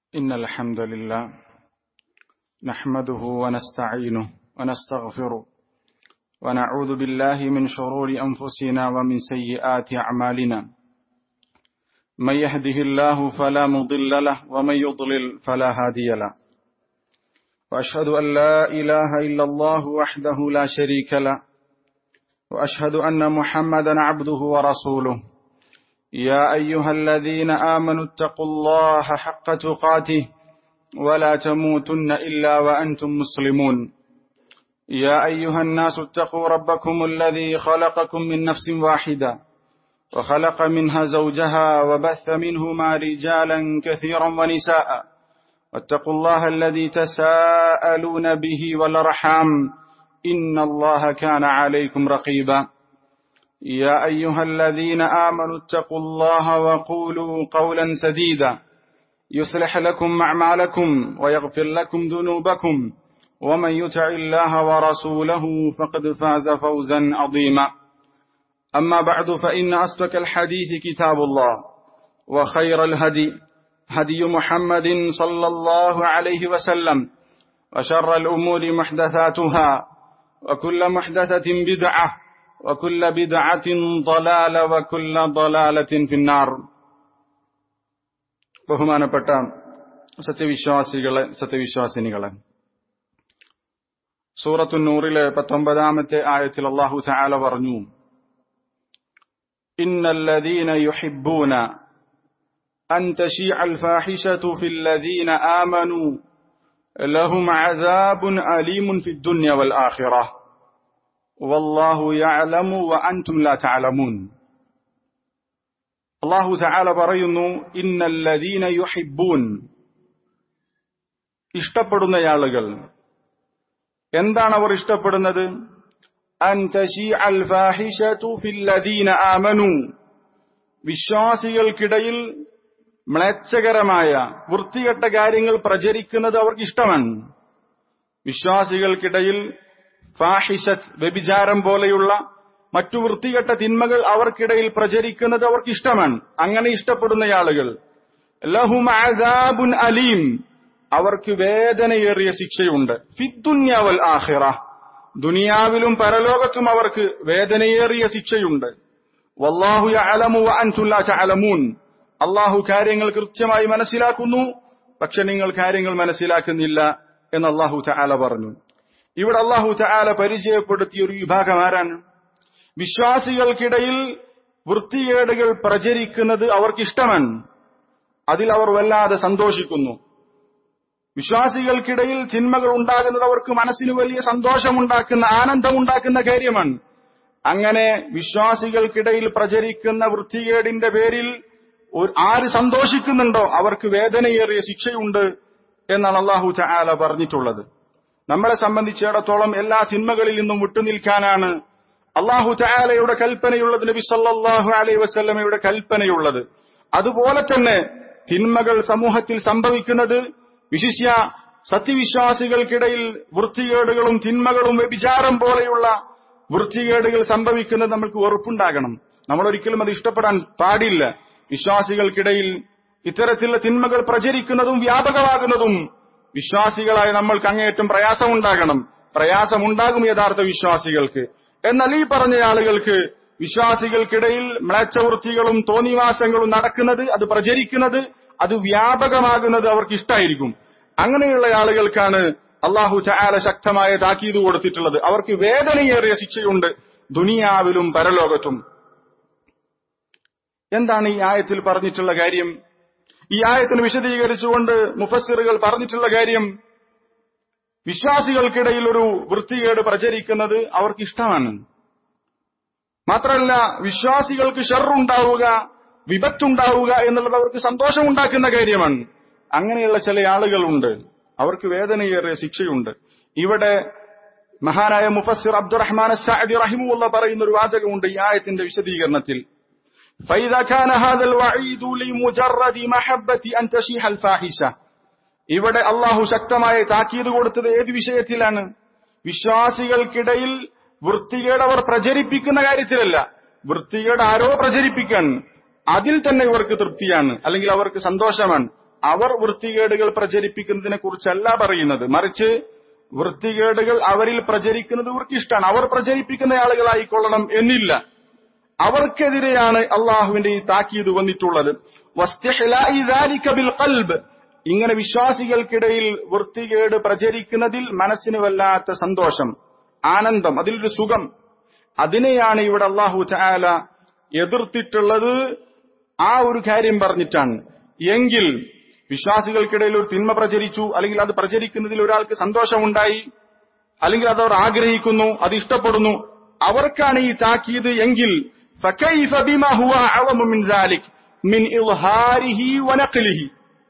إن الحمد لله نحمده ونستعينه ونستغفره ونعوذ بالله من شرور أنفسنا ومن سيئات أعمالنا من يهده الله فلا مضل له ومن يضلل فلا هادي له وأشهد أن لا إله إلا الله وحده لا شريك له وأشهد أن محمدا عبده ورسوله يا أيها الذين آمنوا اتقوا الله حق تقاته ولا تموتن إلا وأنتم مسلمون يا أيها الناس اتقوا ربكم الذي خلقكم من نفس واحدة وخلق منها زوجها وبث منهما رجالا كثيرا ونساء واتقوا الله الذي تساءلون به والأرحام إن الله كان عليكم رقيبا يا أيها الذين آمنوا اتقوا الله وقولوا قولا سديدا يصلح لكم أعمالكم ويغفر لكم ذنوبكم ومن يطع الله ورسوله فقد فاز فوزا عظيما أما بعد فإن أصدق الحديث كتاب الله وخير الهدي هدي محمد صلى الله عليه وسلم وشر الأمور محدثاتها وكل محدثة بدعة وكل بدعة ضلالة وكل ضلالة في النار ബഹുമാനപ്പെട്ട സത്യവിശ്വാസികളെ സത്യവിശ്വാസിനികളെ സൂറത്തു നൂറിലെ പത്തൊമ്പതാമത്തെ ആയത്തിൽ അള്ളാഹു ചാല പറഞ്ഞു ഇന്നല്ലദീന യുഹിബ്ബൂന أن تشيع الفاحشة في الذين آمنوا لهم عذاب أليم في الدنيا والآخرة والله يعلم وأنتم لا تعلمون الله تعالى പറയുന്നു إن الذين يحبون ഇഷ്ടപ്പെടുന്ന ആളുകൾ എന്താണ് അവർ ഇഷ്ടപ്പെടുന്നത് അൻ തശീഅ അൽ ഫാഹിഷതു ഫിൽ ലദീന ആമനു വിശ്വാസികൾക്കിടയിൽ മ്ലേച്ഛകരമായ വൃത്തികെട്ട കാര്യങ്ങൾ പ്രചരിക്കുന്നത് അവർക്ക് ഇഷ്ടമാണ് വിശ്വാസികൾക്കിടയിൽ ഫാഹിഷത്ത് വ്യഭിചാരം പോലെയുള്ള മറ്റു വൃത്തികെട്ട തിന്മകൾ അവർക്കിടയിൽ പ്രചരിക്കുന്നത് അവർക്ക് ഇഷ്ടമാണ് അങ്ങനെ ഇഷ്ടപ്പെടുന്ന ആളുകൾ ലഹും അദാബുൻ അലീം അവർക്ക് വേദനയേറിയ ശിക്ഷയുണ്ട് ഫിദ്ദുന്യാവൽ ആഹിറ ദുനിയാവിലും പരലോകത്തും അവർക്ക് വേദനയേറിയ ശിക്ഷയുണ്ട് വല്ലാഹു യഅലമു വഅൻതും ലാ തഅലമൂൻ അള്ളാഹു കാര്യങ്ങൾ കൃത്യമായി മനസ്സിലാക്കുന്നു പക്ഷെ നിങ്ങൾ കാര്യങ്ങൾ മനസ്സിലാക്കുന്നില്ല എന്ന് അള്ളാഹു തആല പറഞ്ഞു ഇവിടെ അള്ളാഹു തആല പരിചയപ്പെടുത്തിയ ഒരു വിഭാഗം ആരാണ് വിശ്വാസികൾക്കിടയിൽ വൃത്തികേടുകൾ പ്രചരിക്കുന്നത് അവർക്കിഷ്ടമാണ് അതിൽ അവർ വല്ലാതെ സന്തോഷിക്കുന്നു വിശ്വാസികൾക്കിടയിൽ ചിന്മകൾ ഉണ്ടാകുന്നത് അവർക്ക് മനസ്സിന് വലിയ സന്തോഷമുണ്ടാക്കുന്ന ആനന്ദമുണ്ടാക്കുന്ന കാര്യമാണ് അങ്ങനെ വിശ്വാസികൾക്കിടയിൽ പ്രചരിക്കുന്ന വൃത്തികേടിന്റെ പേരിൽ ആര് സന്തോഷിക്കുന്നുണ്ടോ അവർക്ക് വേദനയേറിയ ശിക്ഷയുണ്ട് എന്നാണ് അള്ളാഹു ചായാല പറഞ്ഞിട്ടുള്ളത് നമ്മളെ സംബന്ധിച്ചിടത്തോളം എല്ലാ ചിന്മകളിൽ നിന്നും വിട്ടുനിൽക്കാനാണ് അള്ളാഹു ചായാലയുടെ കൽപ്പനയുള്ളത് നബി സല്ലാഹു അലൈ വസ്ല്ലമയുടെ കൽപ്പനയുള്ളത് അതുപോലെ തന്നെ തിന്മകൾ സമൂഹത്തിൽ സംഭവിക്കുന്നത് വിശിഷ്യ സത്യവിശ്വാസികൾക്കിടയിൽ വൃത്തികേടുകളും തിന്മകളും വ്യഭിചാരം പോലെയുള്ള വൃത്തികേടുകൾ സംഭവിക്കുന്നത് നമ്മൾക്ക് വെറുപ്പുണ്ടാകണം നമ്മൾ ഒരിക്കലും അത് ഇഷ്ടപ്പെടാൻ പാടില്ല വിശ്വാസികൾക്കിടയിൽ ഇത്തരത്തിലുള്ള തിന്മകൾ പ്രചരിക്കുന്നതും വ്യാപകമാകുന്നതും വിശ്വാസികളായ നമ്മൾക്ക് അങ്ങേയറ്റം പ്രയാസമുണ്ടാകണം പ്രയാസമുണ്ടാകും യഥാർത്ഥ വിശ്വാസികൾക്ക് എന്നാൽ ഈ പറഞ്ഞ ആളുകൾക്ക് വിശ്വാസികൾക്കിടയിൽ മ്ലേച്ഛവൃത്തികളും തോന്നിവാസങ്ങളും നടക്കുന്നത് അത് പ്രചരിക്കുന്നത് അത് വ്യാപകമാകുന്നത് അവർക്ക് ഇഷ്ടമായിരിക്കും അങ്ങനെയുള്ള ആളുകൾക്കാണ് അള്ളാഹു ചായാല ശക്തമായ താക്കീത് കൊടുത്തിട്ടുള്ളത് അവർക്ക് വേദനയേറിയ ശിക്ഷയുണ്ട് ദുനിയാവിലും പരലോകത്തും എന്താണ് ഈ ആയത്തിൽ പറഞ്ഞിട്ടുള്ള കാര്യം ഈ ആയത്തിന് വിശദീകരിച്ചുകൊണ്ട് മുഫസ്സിറുകൾ പറഞ്ഞിട്ടുള്ള കാര്യം വിശ്വാസികൾക്കിടയിൽ ഒരു വൃത്തികേട് പ്രചരിക്കുന്നത് അവർക്ക് ഇഷ്ടമാണ് മാത്രമല്ല വിശ്വാസികൾക്ക് ഷെറുണ്ടാവുക വിപത്തുണ്ടാവുക എന്നുള്ളത് അവർക്ക് സന്തോഷമുണ്ടാക്കുന്ന കാര്യമാണ് അങ്ങനെയുള്ള ചില ആളുകളുണ്ട് അവർക്ക് വേദനയേറിയ ശിക്ഷയുണ്ട് ഇവിടെ മഹാനായ മുഫസ്സിർ അബ്ദുറഹ്മാൻ സഅദി റഹിമുള്ള പറയുന്ന ഒരു വാചകമുണ്ട് ഈ ആയത്തിന്റെ വിശദീകരണത്തിൽ فإذا كان هذا الوعيد لمجرد محبة أن تشيح الفاحشة ഇവിടെ അള്ളാഹു ശക്തമായ താക്കീത് കൊടുത്തത് ഏത് വിഷയത്തിലാണ് വിശ്വാസികൾക്കിടയിൽ വൃത്തികേട് അവർ പ്രചരിപ്പിക്കുന്ന കാര്യത്തിലല്ല വൃത്തികേട് ആരോ പ്രചരിപ്പിക്കാൻ അതിൽ തന്നെ ഇവർക്ക് തൃപ്തിയാണ് അല്ലെങ്കിൽ അവർക്ക് സന്തോഷമാണ് അവർ വൃത്തികേടുകൾ പ്രചരിപ്പിക്കുന്നതിനെ കുറിച്ചല്ല പറയുന്നത് മറിച്ച് വൃത്തികേടുകൾ അവരിൽ പ്രചരിക്കുന്നത് ഇവർക്ക് ഇഷ്ടമാണ് അവർ പ്രചരിപ്പിക്കുന്ന ആളുകളായിക്കൊള്ളണം എന്നില്ല അവർക്കെതിരെയാണ് അള്ളാഹുവിന്റെ ഈ താക്കീത് വന്നിട്ടുള്ളത് വസ്തിഹ്ലാഇ ذَلِكَ ബിൽഖൽബ്. ഇങ്ങനെ വിശ്വാസികൾക്കിടയിൽ വൃത്തികേട് പ്രചരിക്കുന്നതിൽ മനസ്സിന് വല്ലാത്ത സന്തോഷം ആനന്ദം അതിലൊരു സുഖം അതിനെയാണ് ഇവിടെ അള്ളാഹു ചായാല എതിർത്തിട്ടുള്ളത് ആ ഒരു കാര്യം പറഞ്ഞിട്ടാണ് എങ്കിൽ വിശ്വാസികൾക്കിടയിൽ ഒരു തിന്മ പ്രചരിച്ചു അല്ലെങ്കിൽ അത് പ്രചരിക്കുന്നതിൽ ഒരാൾക്ക് സന്തോഷമുണ്ടായി അല്ലെങ്കിൽ അത് അവർ ആഗ്രഹിക്കുന്നു അത് ഇഷ്ടപ്പെടുന്നു അവർക്കാണ് ഈ താക്കീത് എങ്കിൽ فكيف بما هو أعظم من ذلك من إظهاره ونقله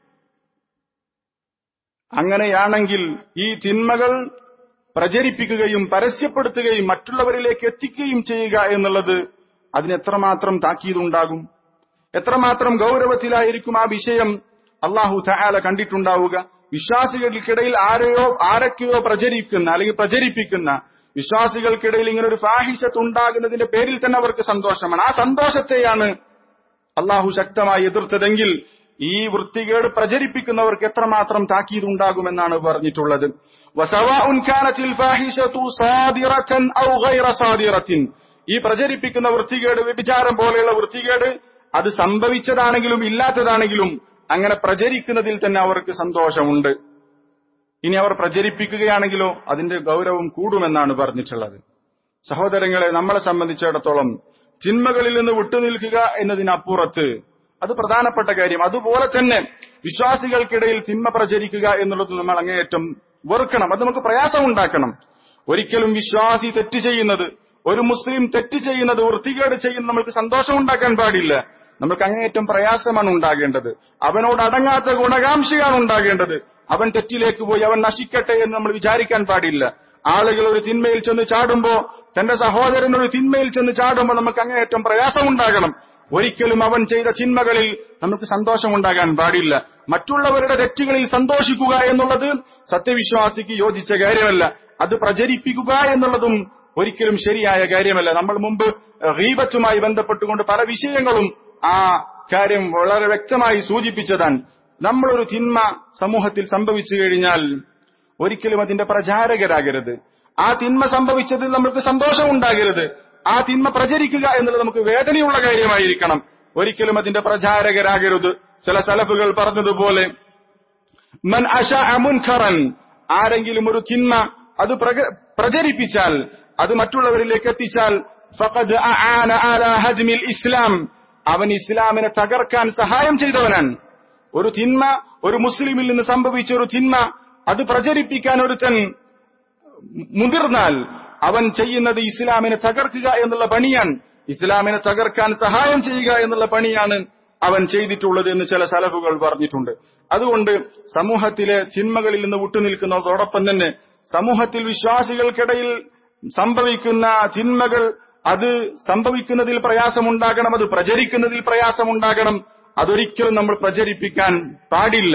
അങ്ങനെയാണെങ്കിൽ ഈ തിന്മകൾ പ്രചരിപ്പിക്കുകയും പരസ്യപ്പെടുത്തുകയും മറ്റുള്ളവരിലേക്ക് എത്തിക്കുകയും ചെയ്യുക എന്നുള്ളത് അതിന് എത്രമാത്രം താക്കീതുണ്ടാകും എത്രമാത്രം ഗൗരവത്തിലായിരിക്കും ആ വിഷയം അള്ളാഹു തആല കണ്ടിട്ടുണ്ടാവുക വിശ്വാസികൾക്കിടയിൽ ആരെയോ ആരൊക്കെയോ പ്രചരിക്കുന്ന അല്ലെങ്കിൽ പ്രചരിപ്പിക്കുന്ന വിശ്വാസികൾക്കിടയിൽ ഇങ്ങനെ ഒരു ഫാഹിഷത്ത് ഉണ്ടാകുന്നതിന്റെ പേരിൽ തന്നെ അവർക്ക് സന്തോഷമാണ് ആ സന്തോഷത്തെയാണ് അള്ളാഹു ശക്തമായി എതിർത്തതെങ്കിൽ ഈ വൃത്തികേട് പ്രചരിപ്പിക്കുന്നവർക്ക് എത്രമാത്രം താക്കീത് ഉണ്ടാകുമെന്നാണ് പറഞ്ഞിട്ടുള്ളത് വസവാഉൻ കാനത്തിൽ ഫാഹിഷത്തു സാദിറതൻ ഔ ഗൈറ സാദിറത്തിൻ ഈ പ്രചരിപ്പിക്കുന്ന വൃത്തികേട് വ്യഭിചാരം പോലെയുള്ള വൃത്തികേട് അത് സംഭവിച്ചതാണെങ്കിലും ഇല്ലാത്തതാണെങ്കിലും അങ്ങനെ പ്രചരിക്കുന്നതിൽ തന്നെ അവർക്ക് സന്തോഷമുണ്ട് ഇനി അവർ പ്രചരിപ്പിക്കുകയാണെങ്കിലോ അതിന്റെ ഗൗരവം കൂടുമെന്നാണ് പറഞ്ഞിട്ടുള്ളത് സഹോദരങ്ങളെ നമ്മളെ സംബന്ധിച്ചിടത്തോളം തിന്മകളിൽ നിന്ന് വിട്ടുനിൽക്കുക എന്നതിനപ്പുറത്ത് അത് പ്രധാനപ്പെട്ട കാര്യം അതുപോലെ തന്നെ വിശ്വാസികൾക്കിടയിൽ തിന്മ പ്രചരിക്കുക എന്നുള്ളത് നമ്മൾ അങ്ങേയറ്റം വെറുക്കണം അത് നമുക്ക് പ്രയാസം ഉണ്ടാക്കണം ഒരിക്കലും വിശ്വാസി തെറ്റ് ചെയ്യുന്നത് ഒരു മുസ്ലിം തെറ്റ് ചെയ്യുന്നത് വൃത്തികേട് ചെയ്യുന്നത് നമുക്ക് സന്തോഷം ഉണ്ടാക്കാൻ പാടില്ല നമുക്ക് അങ്ങേയറ്റം പ്രയാസമാണ് ഉണ്ടാകേണ്ടത് അവനോട് അടങ്ങാത്ത ഗുണകാംക്ഷയാണ് ഉണ്ടാകേണ്ടത് അവൻ തെറ്റിലേക്ക് പോയി അവൻ നശിക്കട്ടെ എന്ന് നമ്മൾ വിചാരിക്കാൻ പാടില്ല ആളുകൾ ഒരു തിന്മയിൽ ചെന്ന് ചാടുമ്പോ തന്റെ സഹോദരൻ ഒരു തിന്മയിൽ ചെന്ന് ചാടുമ്പോൾ നമുക്ക് അങ്ങേയറ്റം പ്രയാസം ഉണ്ടാകണം ഒരിക്കലും അവൻ ചെയ്ത ചിന്മകളിൽ നമുക്ക് സന്തോഷമുണ്ടാകാൻ പാടില്ല മറ്റുള്ളവരുടെ തെറ്റുകളിൽ സന്തോഷിക്കുക എന്നുള്ളത് സത്യവിശ്വാസിക്ക് യോജിച്ച കാര്യമല്ല അത് പ്രചരിപ്പിക്കുക എന്നുള്ളതും ഒരിക്കലും ശരിയായ കാര്യമല്ല നമ്മൾ മുമ്പ് റീബത്തുമായി ബന്ധപ്പെട്ടുകൊണ്ട് പല വിഷയങ്ങളും ആ കാര്യം വളരെ വ്യക്തമായി സൂചിപ്പിച്ചതാണ് നമ്മളൊരു തിന്മ സമൂഹത്തിൽ സംഭവിച്ചു കഴിഞ്ഞാൽ ഒരിക്കലും അതിന്റെ പ്രചാരകരാകരുത് ആ തിന്മ സംഭവിച്ചതിൽ നമുക്ക് സന്തോഷമുണ്ടാകരുത് ആ തിന്മ പ്രചരിക്കുക എന്നുള്ളത് നമുക്ക് വേദനയുള്ള കാര്യമായിരിക്കണം ഒരിക്കലും അതിന്റെ പ്രചാരകരാകരുത് ചില സലഫുകൾ പറഞ്ഞതുപോലെ മൻ അഷ മുൻഖറൻ ആരെങ്കിലും ഒരു തിന്മ അത് പ്രക- പ്രചരിപ്പിച്ചാൽ അത് മറ്റുള്ളവരിലേക്ക് എത്തിച്ചാൽ ഫഖദ് അആന അലാ ഹദ്മിൽ ഇസ്ലാം അവൻ ഇസ്ലാമിനെ തകർക്കാൻ സഹായം ചെയ്തവനാണ് ഒരു തിന്മ ഒരു മുസ്ലിമിൽ നിന്ന് സംഭവിച്ച ഒരു തിന്മ അത് പ്രചരിപ്പിക്കാൻ ഒരുത്തൻ മുതിർന്നാൽ അവൻ ചെയ്യുന്നത് ഇസ്ലാമിനെ തകർക്കുക എന്നുള്ള പണിയാണ് ഇസ്ലാമിനെ തകർക്കാൻ സഹായം ചെയ്യുക എന്നുള്ള പണിയാണ് അവൻ ചെയ്തിട്ടുള്ളത് എന്ന് ചില സലഫുകൾ പറഞ്ഞിട്ടുണ്ട് അതുകൊണ്ട് സമൂഹത്തിലെ തിന്മകളിൽ നിന്ന് വിട്ടുനിൽക്കുന്നതോടൊപ്പം തന്നെ സമൂഹത്തിൽ വിശ്വാസികൾക്കിടയിൽ സംഭവിക്കുന്ന തിന്മകൾ അത് സംഭവിക്കുന്നതിൽ പ്രയാസമുണ്ടാകണം അത് പ്രചരിക്കുന്നതിൽ പ്രയാസമുണ്ടാകണം അതൊരിക്കലും നമ്മൾ പ്രചരിപ്പിക്കാൻ പാടില്ല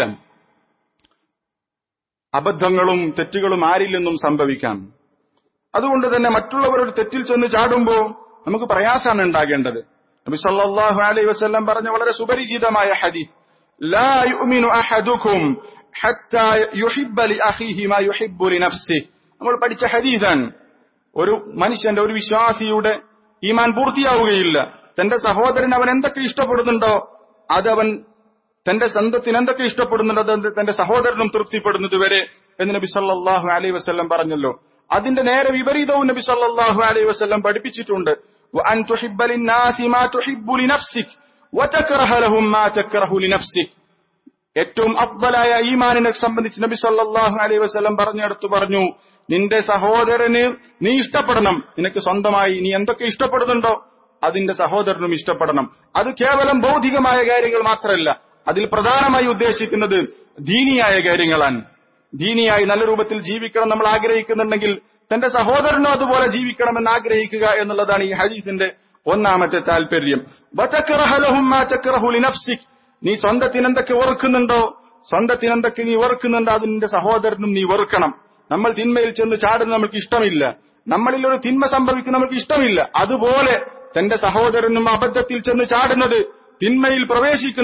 അബദ്ധങ്ങളും തെറ്റുകളും ആരിൽ നിന്നും സംഭവിക്കാം അതുകൊണ്ട് തന്നെ മറ്റുള്ളവർ ഒരു തെറ്റിൽ ചെന്ന് ചാടുമ്പോ നമുക്ക് പ്രയാസമാണ് ഉണ്ടാകേണ്ടത് നബി സല്ലല്ലാഹു അലൈഹി വസല്ലം പറഞ്ഞ വളരെ സുപരിചിതമായ ഹദീസ് ലാ യുഅ്മിനു അഹദുക്കും ഹത്താ യുഹിബ്ബ ലി അഖീഹി മാ യുഹിബ്ബു ലി നഫ്സിഹി നമ്മൾ പഠിച്ച ഹദീസാണ് ഒരു മനുഷ്യന്റെ ഒരു വിശ്വാസിയുടെ ഈമാൻ പൂർത്തിയാവുകയില്ല തന്റെ സഹോദരൻ അവൻ എന്തൊക്കെ ഇഷ്ടപ്പെടുന്നുണ്ടോ അത് അവൻ തന്റെ സ്വന്തത്തിന് എന്തൊക്കെ ഇഷ്ടപ്പെടുന്നുണ്ടോ അത് തന്റെ സഹോദരനും തൃപ്തിപ്പെടുന്നത് വരെ എന്ന് നബി സല്ലല്ലാഹു അലൈഹി വസല്ലം പറഞ്ഞല്ലോ അതിന്റെ നേരെ വിപരീതവും നബി സല്ലല്ലാഹു അലൈഹി വസല്ലം പഠിപ്പിച്ചിട്ടുണ്ട് വഅൻ തുഹിബ്ബ ലിന്നാസി മാ തുഹിബ്ബു ലിനഫ്സിക് വതക്റഹ ലഹും മാ തക്റഹു ലിനഫ്സിക് ഏറ്റവും അഫ്ദലായ ഈമാനിനെ സംബന്ധിച്ച് നബി സല്ലല്ലാഹു അലൈഹി വസല്ലം പറഞ്ഞെടുത്തു പറഞ്ഞു നിന്റെ സഹോദരന് നീ ഇഷ്ടപ്പെടണം നിനക്ക് സ്വന്തമായി നീ എന്തൊക്കെ ഇഷ്ടപ്പെടുന്നുണ്ടോ അതിന്റെ സഹോദരനും ഇഷ്ടപ്പെടണം അത് കേവലം ഭൗതികമായ കാര്യങ്ങൾ മാത്രമല്ല അതിൽ പ്രധാനമായി ഉദ്ദേശിക്കുന്നത് ദീനിയായ കാര്യങ്ങളാണ് ദീനിയായി നല്ല രൂപത്തിൽ ജീവിക്കണം നമ്മൾ ആഗ്രഹിക്കുന്നുണ്ടെങ്കിൽ തന്റെ സഹോദരനും അതുപോലെ ജീവിക്കണമെന്ന് ആഗ്രഹിക്കുക എന്നുള്ളതാണ് ഈ ഹദീസിന്റെ ഒന്നാമത്തെ താല്പര്യം വതക്റഹ ലഹും മാ തക്റഹു ലിനഫ്സിക് നീ സ്വന്തത്തിന് എന്തൊക്കെ വെറുക്കുന്നുണ്ടോ സ്വന്തത്തിന് എന്തൊക്കെ നീ വെറുക്കുന്നുണ്ടോ അത് നിന്റെ സഹോദരനും നീ വെറുക്കണം നമ്മൾ തിന്മയിൽ ചെന്ന് ചാടുന്നത് നമുക്ക് ഇഷ്ടമില്ല നമ്മളിൽ ഒരു തിന്മ സംഭവിക്കുന്നത് നമുക്ക് ഇഷ്ടമില്ല അതുപോലെ തന്റെ സഹോദരനും അബദ്ധത്തിൽ ചെന്ന് ചാടുന്നത് തിന്മയിൽ പ്രവേശിക്കുന്നത്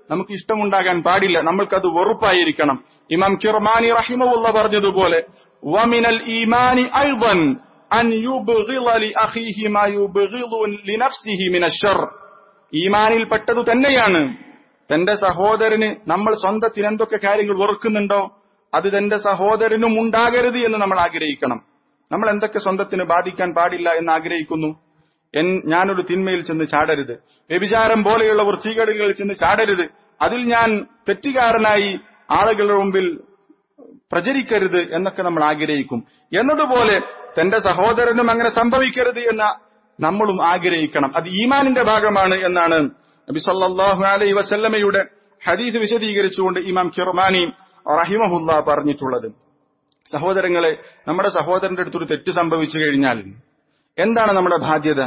നമുക്ക് ഇഷ്ടമുണ്ടാകാൻ പാടില്ല നമ്മൾക്കത് വെറുപ്പായിരിക്കണം ഇമാം കിർമാനി റഹിമുള്ള പറഞ്ഞതുപോലെ വമിനൽ ഈമാനി ഐദൻ അൻ യുബ്ഗിള ലി അഖീഹി മാ യുബ്ഗിളു ലിനഫ്സിഹി മിനശ്ശർ ഈമാനിൽ പെട്ടതു തന്നെയാണ് തന്റെ സഹോദരന് നമ്മൾ സ്വന്തത്തിന് എന്തൊക്കെ കാര്യങ്ങൾ വെറുക്കുന്നുണ്ടോ അത് തന്റെ സഹോദരനും ഉണ്ടാകരുത് എന്ന് നമ്മൾ ആഗ്രഹിക്കണം നമ്മൾ എന്തൊക്കെ സ്വന്തത്തിന് ബാധിക്കാൻ പാടില്ല എന്ന് ആഗ്രഹിക്കുന്നു എൻ ഞാനൊരു തിന്മയിൽ ചെന്ന് ചാടരുത് വ്യഭിചാരം പോലെയുള്ള വൃത്തികേടുകളിൽ ചെന്ന് ചാടരുത് അതിൽ ഞാൻ തെറ്റുകാരനായി ആളുകളുടെ മുമ്പിൽ പ്രചരിക്കരുത് എന്നൊക്കെ നമ്മൾ ആഗ്രഹിക്കും എന്നതുപോലെ തന്റെ സഹോദരനും അങ്ങനെ സംഭവിക്കരുത് എന്ന നമ്മളും ആഗ്രഹിക്കണം അത് ഈമാനിന്റെ ഭാഗമാണ് എന്നാണ് നബി സല്ലല്ലാഹു അലൈഹി വസല്ലമയുടെ ഹദീസ് വിശദീകരിച്ചുകൊണ്ട് ഇമാം കിർമാനി റഹിമഹുല്ല പറഞ്ഞിട്ടുള്ളത് സഹോദരങ്ങളെ നമ്മുടെ സഹോദരന്റെ അടുത്തൊരു തെറ്റ് സംഭവിച്ചു കഴിഞ്ഞാൽ എന്താണ് നമ്മുടെ ബാധ്യത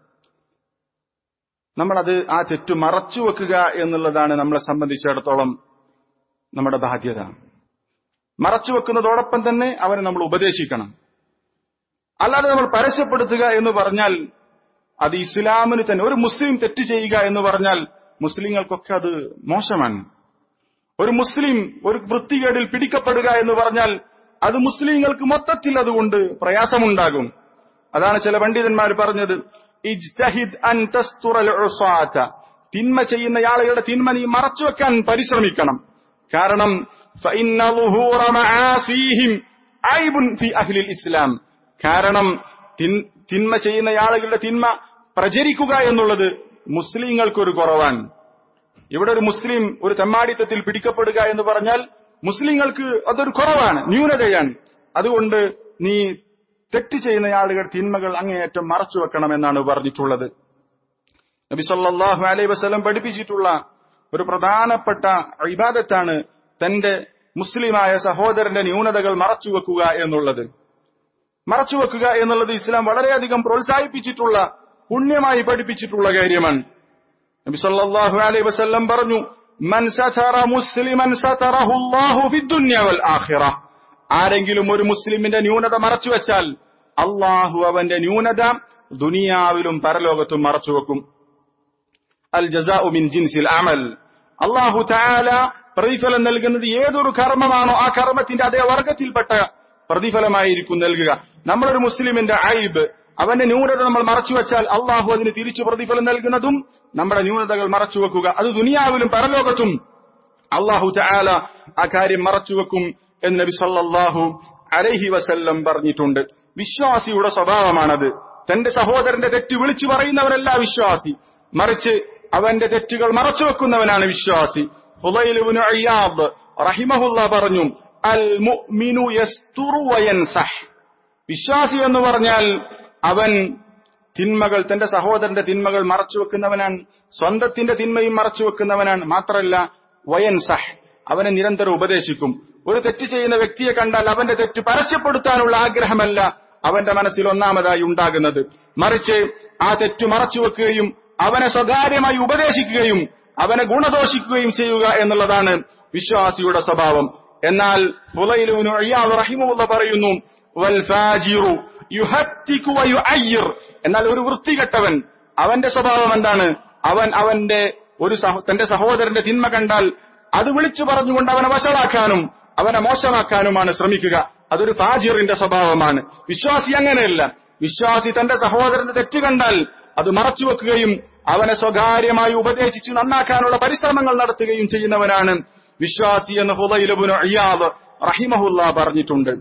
നമ്മളത് ആ തെറ്റ് മറച്ചു വെക്കുക എന്നുള്ളതാണ് നമ്മളെ സംബന്ധിച്ചിടത്തോളം നമ്മുടെ ബാധ്യത മറച്ചു വെക്കുന്നതോടൊപ്പം തന്നെ അവരെ നമ്മൾ ഉപദേശിക്കണം അല്ലാതെ നമ്മൾ പരസ്യപ്പെടുത്തുക എന്ന് പറഞ്ഞാൽ അത് ഇസ്ലാമിന് തന്നെ ഒരു മുസ്ലിം തെറ്റ് ചെയ്യുക എന്ന് പറഞ്ഞാൽ മുസ്ലിങ്ങൾക്കൊക്കെ അത് മോശമാണ് ഒരു മുസ്ലിം ഒരു വൃത്തികേടിൽ പിടിക്കപ്പെടുക എന്ന് പറഞ്ഞാൽ അത് മുസ്ലിങ്ങൾക്ക് മൊത്തത്തിൽ അതുകൊണ്ട് പ്രയാസമുണ്ടാകും അതാണ് ചില പണ്ഡിതന്മാർ പറഞ്ഞത് ഇജ്തഹിദ് അൻ തസ്തുറൽ ഉസാത്ത തിന്മ ചെയ്യുന്ന ആളുകളുടെ തിന്മ നീ മറച്ചുവെക്കാൻ പരിശ്രമിക്കണം കാരണം فإن ظهور معاصيهم عيب في أهل الإسلام കാരണം തിന്മ ചെയ്യുന്ന ആളുകളുടെ തിന്മ പ്രചരിക്കുക എന്നുള്ളത് മുസ്ലിങ്ങൾക്കൊരു കുറവാണ് ഇവിടെ ഒരു മുസ്ലിം ഒരു തെമ്മാടിത്തത്തിൽ പിടിക്കപ്പെടുക എന്ന് പറഞ്ഞാൽ മുസ്ലിങ്ങൾക്ക് അതൊരു കുറവാണ് ന്യൂനതയാണ് അതുകൊണ്ട് നീ തെറ്റ് ചെയ്യുന്ന ആളുകൾ തിന്മകൾ അങ്ങേയറ്റം മറച്ചു വെക്കണമെന്നാണ് പറഞ്ഞിട്ടുള്ളത് നബി സല്ലല്ലാഹു അലൈഹി വസല്ലം പഠിപ്പിച്ചിട്ടുള്ള ഒരു പ്രധാനപ്പെട്ട ഇബാദത്താണ് തന്റെ മുസ്ലിമായ സഹോദരന്റെ ന്യൂനതകൾ മറച്ചുവെക്കുക എന്നുള്ളത് മറച്ചുവെക്കുക എന്നുള്ളത് ഇസ്ലാം വളരെയധികം പ്രോത്സാഹിപ്പിച്ചിട്ടുള്ള പുണ്യമായി പഠിപ്പിച്ചിട്ടുള്ള കാര്യമാണ് നബി സല്ലല്ലാഹു അലൈഹി വസല്ലം പറഞ്ഞു മൻ സതറ മുസ്ലിമൻ സതറഹു അല്ലാഹു ഫിദ്ദുനിയ വൽ ആഖിറ ആരെങ്കിലും ഒരു മുസ്ലിമിന്റെ ന്യൂനത മറച്ചുവെച്ചാൽ അള്ളാഹു അവന്റെ ന്യൂനത ദുനിയാവിലും പരലോകത്തും മറച്ചുവെക്കും അൽ ജസാഉ മിൻ ജിൻസിൽ അമൽ അള്ളാഹു തആല പ്രതിഫലം നൽകുന്നത് ഏതൊരു കർമ്മമാണോ ആ കർമ്മത്തിന്റെ അതേ വർഗത്തിൽപ്പെട്ട പ്രതിഫലമായിരിക്കും നൽകുക നമ്മളൊരു മുസ്ലിമിന്റെ ഐബ് അവന്റെ ന്യൂനത നമ്മൾ മറച്ചുവെച്ചാൽ അള്ളാഹു അതിന് തിരിച്ചു പ്രതിഫലം നൽകുന്നതും നമ്മുടെ ന്യൂനതകൾ മറച്ചുവെക്കുക അത് ദുനിയാവിലും പരലോകത്തും അള്ളാഹു ചായാല ആ കാര്യം മറച്ചുവെക്കും എന്ന് നബി സല്ലല്ലാഹു അലൈഹി വസല്ലം പറഞ്ഞിട്ടുണ്ട് വിശ്വാസിയുടെ സ്വഭാവമാണത് തന്റെ സഹോദരന്റെ തെറ്റ് വിളിച്ചു പറയുന്നവനല്ല വിശ്വാസി മറിച്ച് അവന്റെ തെറ്റുകൾ മറച്ചുവെക്കുന്നവനാണ് വിശ്വാസി ഫുലൈലുബ്നു അയ്യാദ് റഹിമഹുല്ല പറഞ്ഞു അൽ മുഅ്മിനു യസ്തുറു വയൻസഹ് വിശ്വാസി എന്ന് പറഞ്ഞാൽ അവൻ തിന്മകൾ തന്റെ സഹോദരന്റെ തിന്മകൾ മറച്ചുവെക്കുന്നവനാണ് സ്വന്തത്തിന്റെ തിന്മയും മറച്ചുവെക്കുന്നവനാണ് മാത്രമല്ല വയൻസഹ് അവനെ നിരന്തരം ഉപദേശിക്കും ഒരു തെറ്റ് ചെയ്യുന്ന വ്യക്തിയെ കണ്ടാൽ അവന്റെ തെറ്റ് പരസ്യപ്പെടുത്താനുള്ള ആഗ്രഹമല്ല അവന്റെ മനസ്സിൽ ഒന്നാമതായി ഉണ്ടാകുന്നത് മറിച്ച് ആ തെറ്റ് മറച്ചുവെക്കുകയും അവനെ സ്വകാര്യമായി ഉപദേശിക്കുകയും അവനെ ഗുണദോഷിക്കുകയും ചെയ്യുക എന്നുള്ളതാണ് വിശ്വാസിയുടെ സ്വഭാവം എന്നാൽ ഫുലൈലുവിനു റഹിമുള്ള പറയുന്നു വൽ ഫാജിറു യുഹത്തിക്കു വയുഅയ്യിർ എന്നാൽ ഒരു വൃത്തികെട്ടവൻ അവന്റെ സ്വഭാവം എന്താണ് അവൻ അവന്റെ ഒരു തന്റെ സഹോദരന്റെ തിന്മ കണ്ടാൽ അത് വിളിച്ചു പറഞ്ഞുകൊണ്ട് അവനെ വഷളാക്കാനും അവനെ മോശമാക്കാനുമാണ് ശ്രമിക്കുക അതൊരു ഫാജിറിന്റെ സ്വഭാവമാണ് വിശ്വാസി അങ്ങനെയല്ല വിശ്വാസി തന്റെ സഹോദരന്റെ തെറ്റ് കണ്ടാൽ അത് മറച്ചുവെക്കുകയും അവനെ സ്വകാര്യമായി ഉപദേശിച്ച് നന്നാക്കാനുള്ള പരിശ്രമങ്ങൾ നടത്തുകയും ചെയ്യുന്നവനാണ് വിശ്വാസി എന്ന് ഹുദൈലബുന് അയ്യാദ് റഹിമഹുല്ല പറഞ്ഞിട്ടുണ്ട്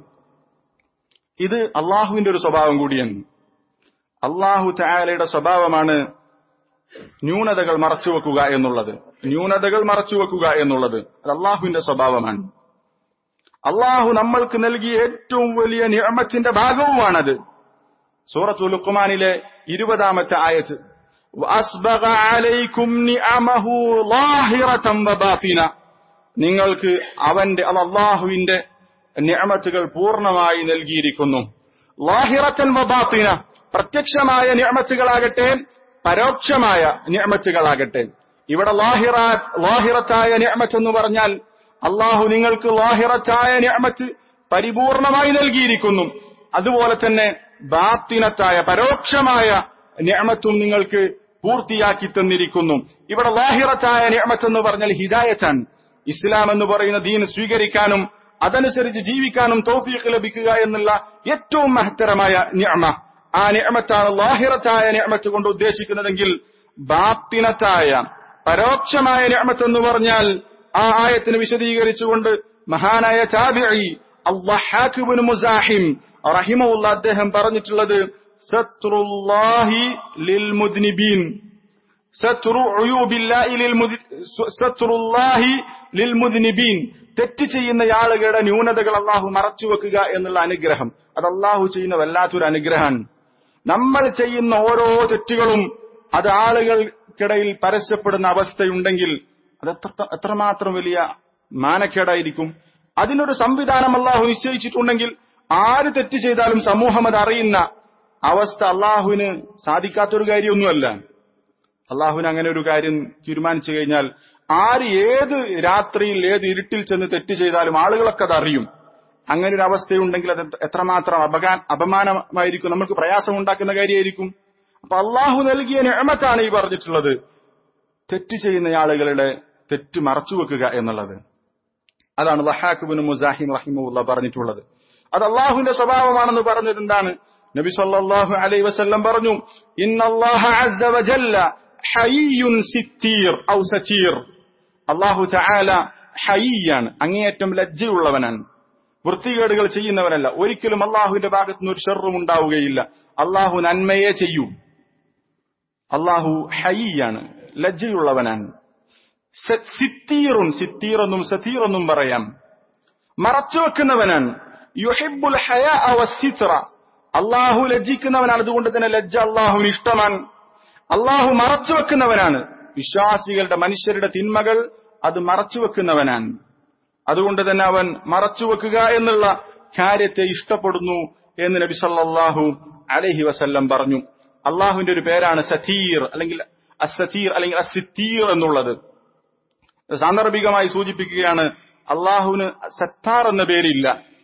ഇത് അള്ളാഹുവിന്റെ ഒരു സ്വഭാവം കൂടിയാണ് അള്ളാഹു ചായാലയുടെ സ്വഭാവമാണ് ന്യൂനതകൾ മറച്ചുവെക്കുക എന്നുള്ളത് ന്യൂനതകൾ മറച്ചുവെക്കുക എന്നുള്ളത് അത് അള്ളാഹുവിന്റെ സ്വഭാവമാണ് അള്ളാഹു നമ്മൾക്ക് നൽകിയ ഏറ്റവും വലിയ നിയമത്തിന്റെ ഭാഗവുമാണത് സൂറത്തു ലുക്കുമാനിലെ ഇരുപതാമത്തെ ആയത്ത് وأسبغ عليكم نعمه ظاهرة وباطنة നിങ്ങൾക്ക് അവന്റെ അള്ളാഹുവിന്റെ നിയമത്തുകൾ പൂർണ്ണമായി നൽകിയിരിക്കുന്നു ലാഹിറത്തൻ വബാത്തിന പ്രത്യക്ഷമായ നിയമത്തുകളാകട്ടെ പരോക്ഷമായ നിയമത്തുകളാകട്ടെ ഇവിടെ ലാഹിറ ലാഹിറത്തായ നിയമത്ത് എന്ന് പറഞ്ഞാൽ അള്ളാഹു നിങ്ങൾക്ക് ലാഹിറത്തായ നിയമത്ത് പരിപൂർണമായി നൽകിയിരിക്കുന്നു അതുപോലെ തന്നെ ബാത്തിനത്തായ പരോക്ഷമായ നിയമത്തും നിങ്ങൾക്ക് പൂർത്തിയാക്കി തന്നിരിക്കുന്നു ഇവിടെ ലാഹിറത്തായ നിയമത്ത് എന്ന് പറഞ്ഞാൽ ഹിദായത്താൻ ഇസ്ലാം എന്ന് പറയുന്ന ദീൻ സ്വീകരിക്കാനും അതനുസരിച്ച് ജീവിക്കാനും തൗഫീഖ് ലഭിക്കുക എന്നുള്ള ഏറ്റവും മഹത്തരമായ നിയമ ആ നിയമത്താണ് ലാഹിറത്തായ നിയമത്ത് കൊണ്ട് ഉദ്ദേശിക്കുന്നതെങ്കിൽ ബാത്തിനത്തായ പരോക്ഷമായ നിയമത്ത് എന്ന് പറഞ്ഞാൽ ആ ആയത്തിന് വിശദീകരിച്ചുകൊണ്ട് മഹാനായ ചാബിഇ അള്ളാഹിബിൻ മുസാഹിം റഹിമുള്ള അദ്ദേഹം പറഞ്ഞിട്ടുള്ളത് സത്രുല്ലാഹി ലിൽ മുദ്നിബീൻ സത്രു ഉയൂബില്ലാഹി ലിൽ മുദ്- സത്രുല്ലാഹി ലിൽ മുദ്നിബീൻ തെറ്റ് ചെയ്യുന്ന ആളുകളുടെ ന്യൂനതകൾ അള്ളാഹു മറച്ചുവെക്കുക എന്നുള്ള അനുഗ്രഹം അത് അള്ളാഹു ചെയ്യുന്ന വല്ലാത്തൊരു അനുഗ്രഹമാണ് നമ്മൾ ചെയ്യുന്ന ഓരോ തെറ്റുകളും അത് ആളുകൾക്കിടയിൽ പരസ്യപ്പെടുന്ന അവസ്ഥയുണ്ടെങ്കിൽ അത് എത്ര എത്രമാത്രം വലിയ മാനക്കേടായിരിക്കും അതിനൊരു സംവിധാനം അള്ളാഹു നിശ്ചയിച്ചിട്ടുണ്ടെങ്കിൽ ആര് തെറ്റ് ചെയ്താലും സമൂഹം അത് അറിയുന്ന അവസ്ഥ അള്ളാഹുവിന് സാധിക്കാത്തൊരു കാര്യമൊന്നുമല്ല അള്ളാഹുവിന് അങ്ങനെ ഒരു കാര്യം തീരുമാനിച്ചു കഴിഞ്ഞാൽ ആര് ഏത് രാത്രിയിൽ ഏത് ഇരുട്ടിൽ ചെന്ന് തെറ്റ് ചെയ്താലും ആളുകളൊക്കെ അത് അറിയും അങ്ങനെ ഒരു അവസ്ഥയുണ്ടെങ്കിൽ അത് എത്രമാത്രം അപകാ അപമാനമായിരിക്കും നമുക്ക് പ്രയാസം ഉണ്ടാക്കുന്ന കാര്യമായിരിക്കും അപ്പൊ അള്ളാഹു നൽകിയ നിയമത്താണ് ഈ പറഞ്ഞിട്ടുള്ളത് തെറ്റ് ചെയ്യുന്ന ആളുകളുടെ തെറ്റ് മറച്ചുവെക്കുക എന്നുള്ളത് അതാണ് ലഹാഖുബിന് മുസാഹിം റഹിമുള്ള പറഞ്ഞിട്ടുള്ളത് അത് അള്ളാഹുവിന്റെ സ്വഭാവമാണെന്ന് പറഞ്ഞത് എന്താണ് നബി സല്ലല്ലാഹു അലൈഹി വസല്ലം പറഞ്ഞു ഇന്നല്ലാഹ അസ്സ വജല്ല ഹയ്യുൻ സിത്തീർ ഔ സതീർ അള്ളാഹു തആല ഹയ്യാണ് അങ്ങേയറ്റം ലജ്ജയുള്ളവനാണ് വൃത്തികേടുകൾ ചെയ്യുന്നവനല്ല ഒരിക്കലും അള്ളാഹുവിന്റെ ഭാഗത്തുനിന്ന് ഒരു ഷെറും ഉണ്ടാവുകയില്ല അള്ളാഹു നന്മയെ ചെയ്യൂ അള്ളാഹു ഹയ്യാണ് ലജ്ജയുള്ളവനാണ് സ- സിത്തീറുൻ സിത്തീർ എന്നും സതീർ എന്നും പറയാം മറച്ചുവെക്കുന്നവനാണ് യുഹിബുൽ ഹയാ വസ്സിത്ര അള്ളാഹു ലജ്ജിക്കുന്നവനാണ് അതുകൊണ്ട് തന്നെ ലജ്ജ അള്ളാഹുവിന് ഇഷ്ടമാണ് അള്ളാഹു മറച്ചുവെക്കുന്നവനാണ് വിശ്വാസികളുടെ മനുഷ്യരുടെ തിന്മകൾ അത് മറച്ചുവെക്കുന്നവനാണ് അതുകൊണ്ട് തന്നെ അവൻ മറച്ചുവെക്കുക എന്നുള്ള കാര്യത്തെ ഇഷ്ടപ്പെടുന്നു എന്ന് നബി സല്ലല്ലാഹു അലൈഹി വസല്ലം പറഞ്ഞു അള്ളാഹുവിന്റെ ഒരു പേരാണ് സതീർ അല്ലെങ്കിൽ അസതീർ അല്ലെങ്കിൽ അസിത്തീർ എന്നുള്ളത് സാന്ദർഭികമായി സൂചിപ്പിക്കുകയാണ് അള്ളാഹുവിന് സത്താർ എന്ന പേരില്ല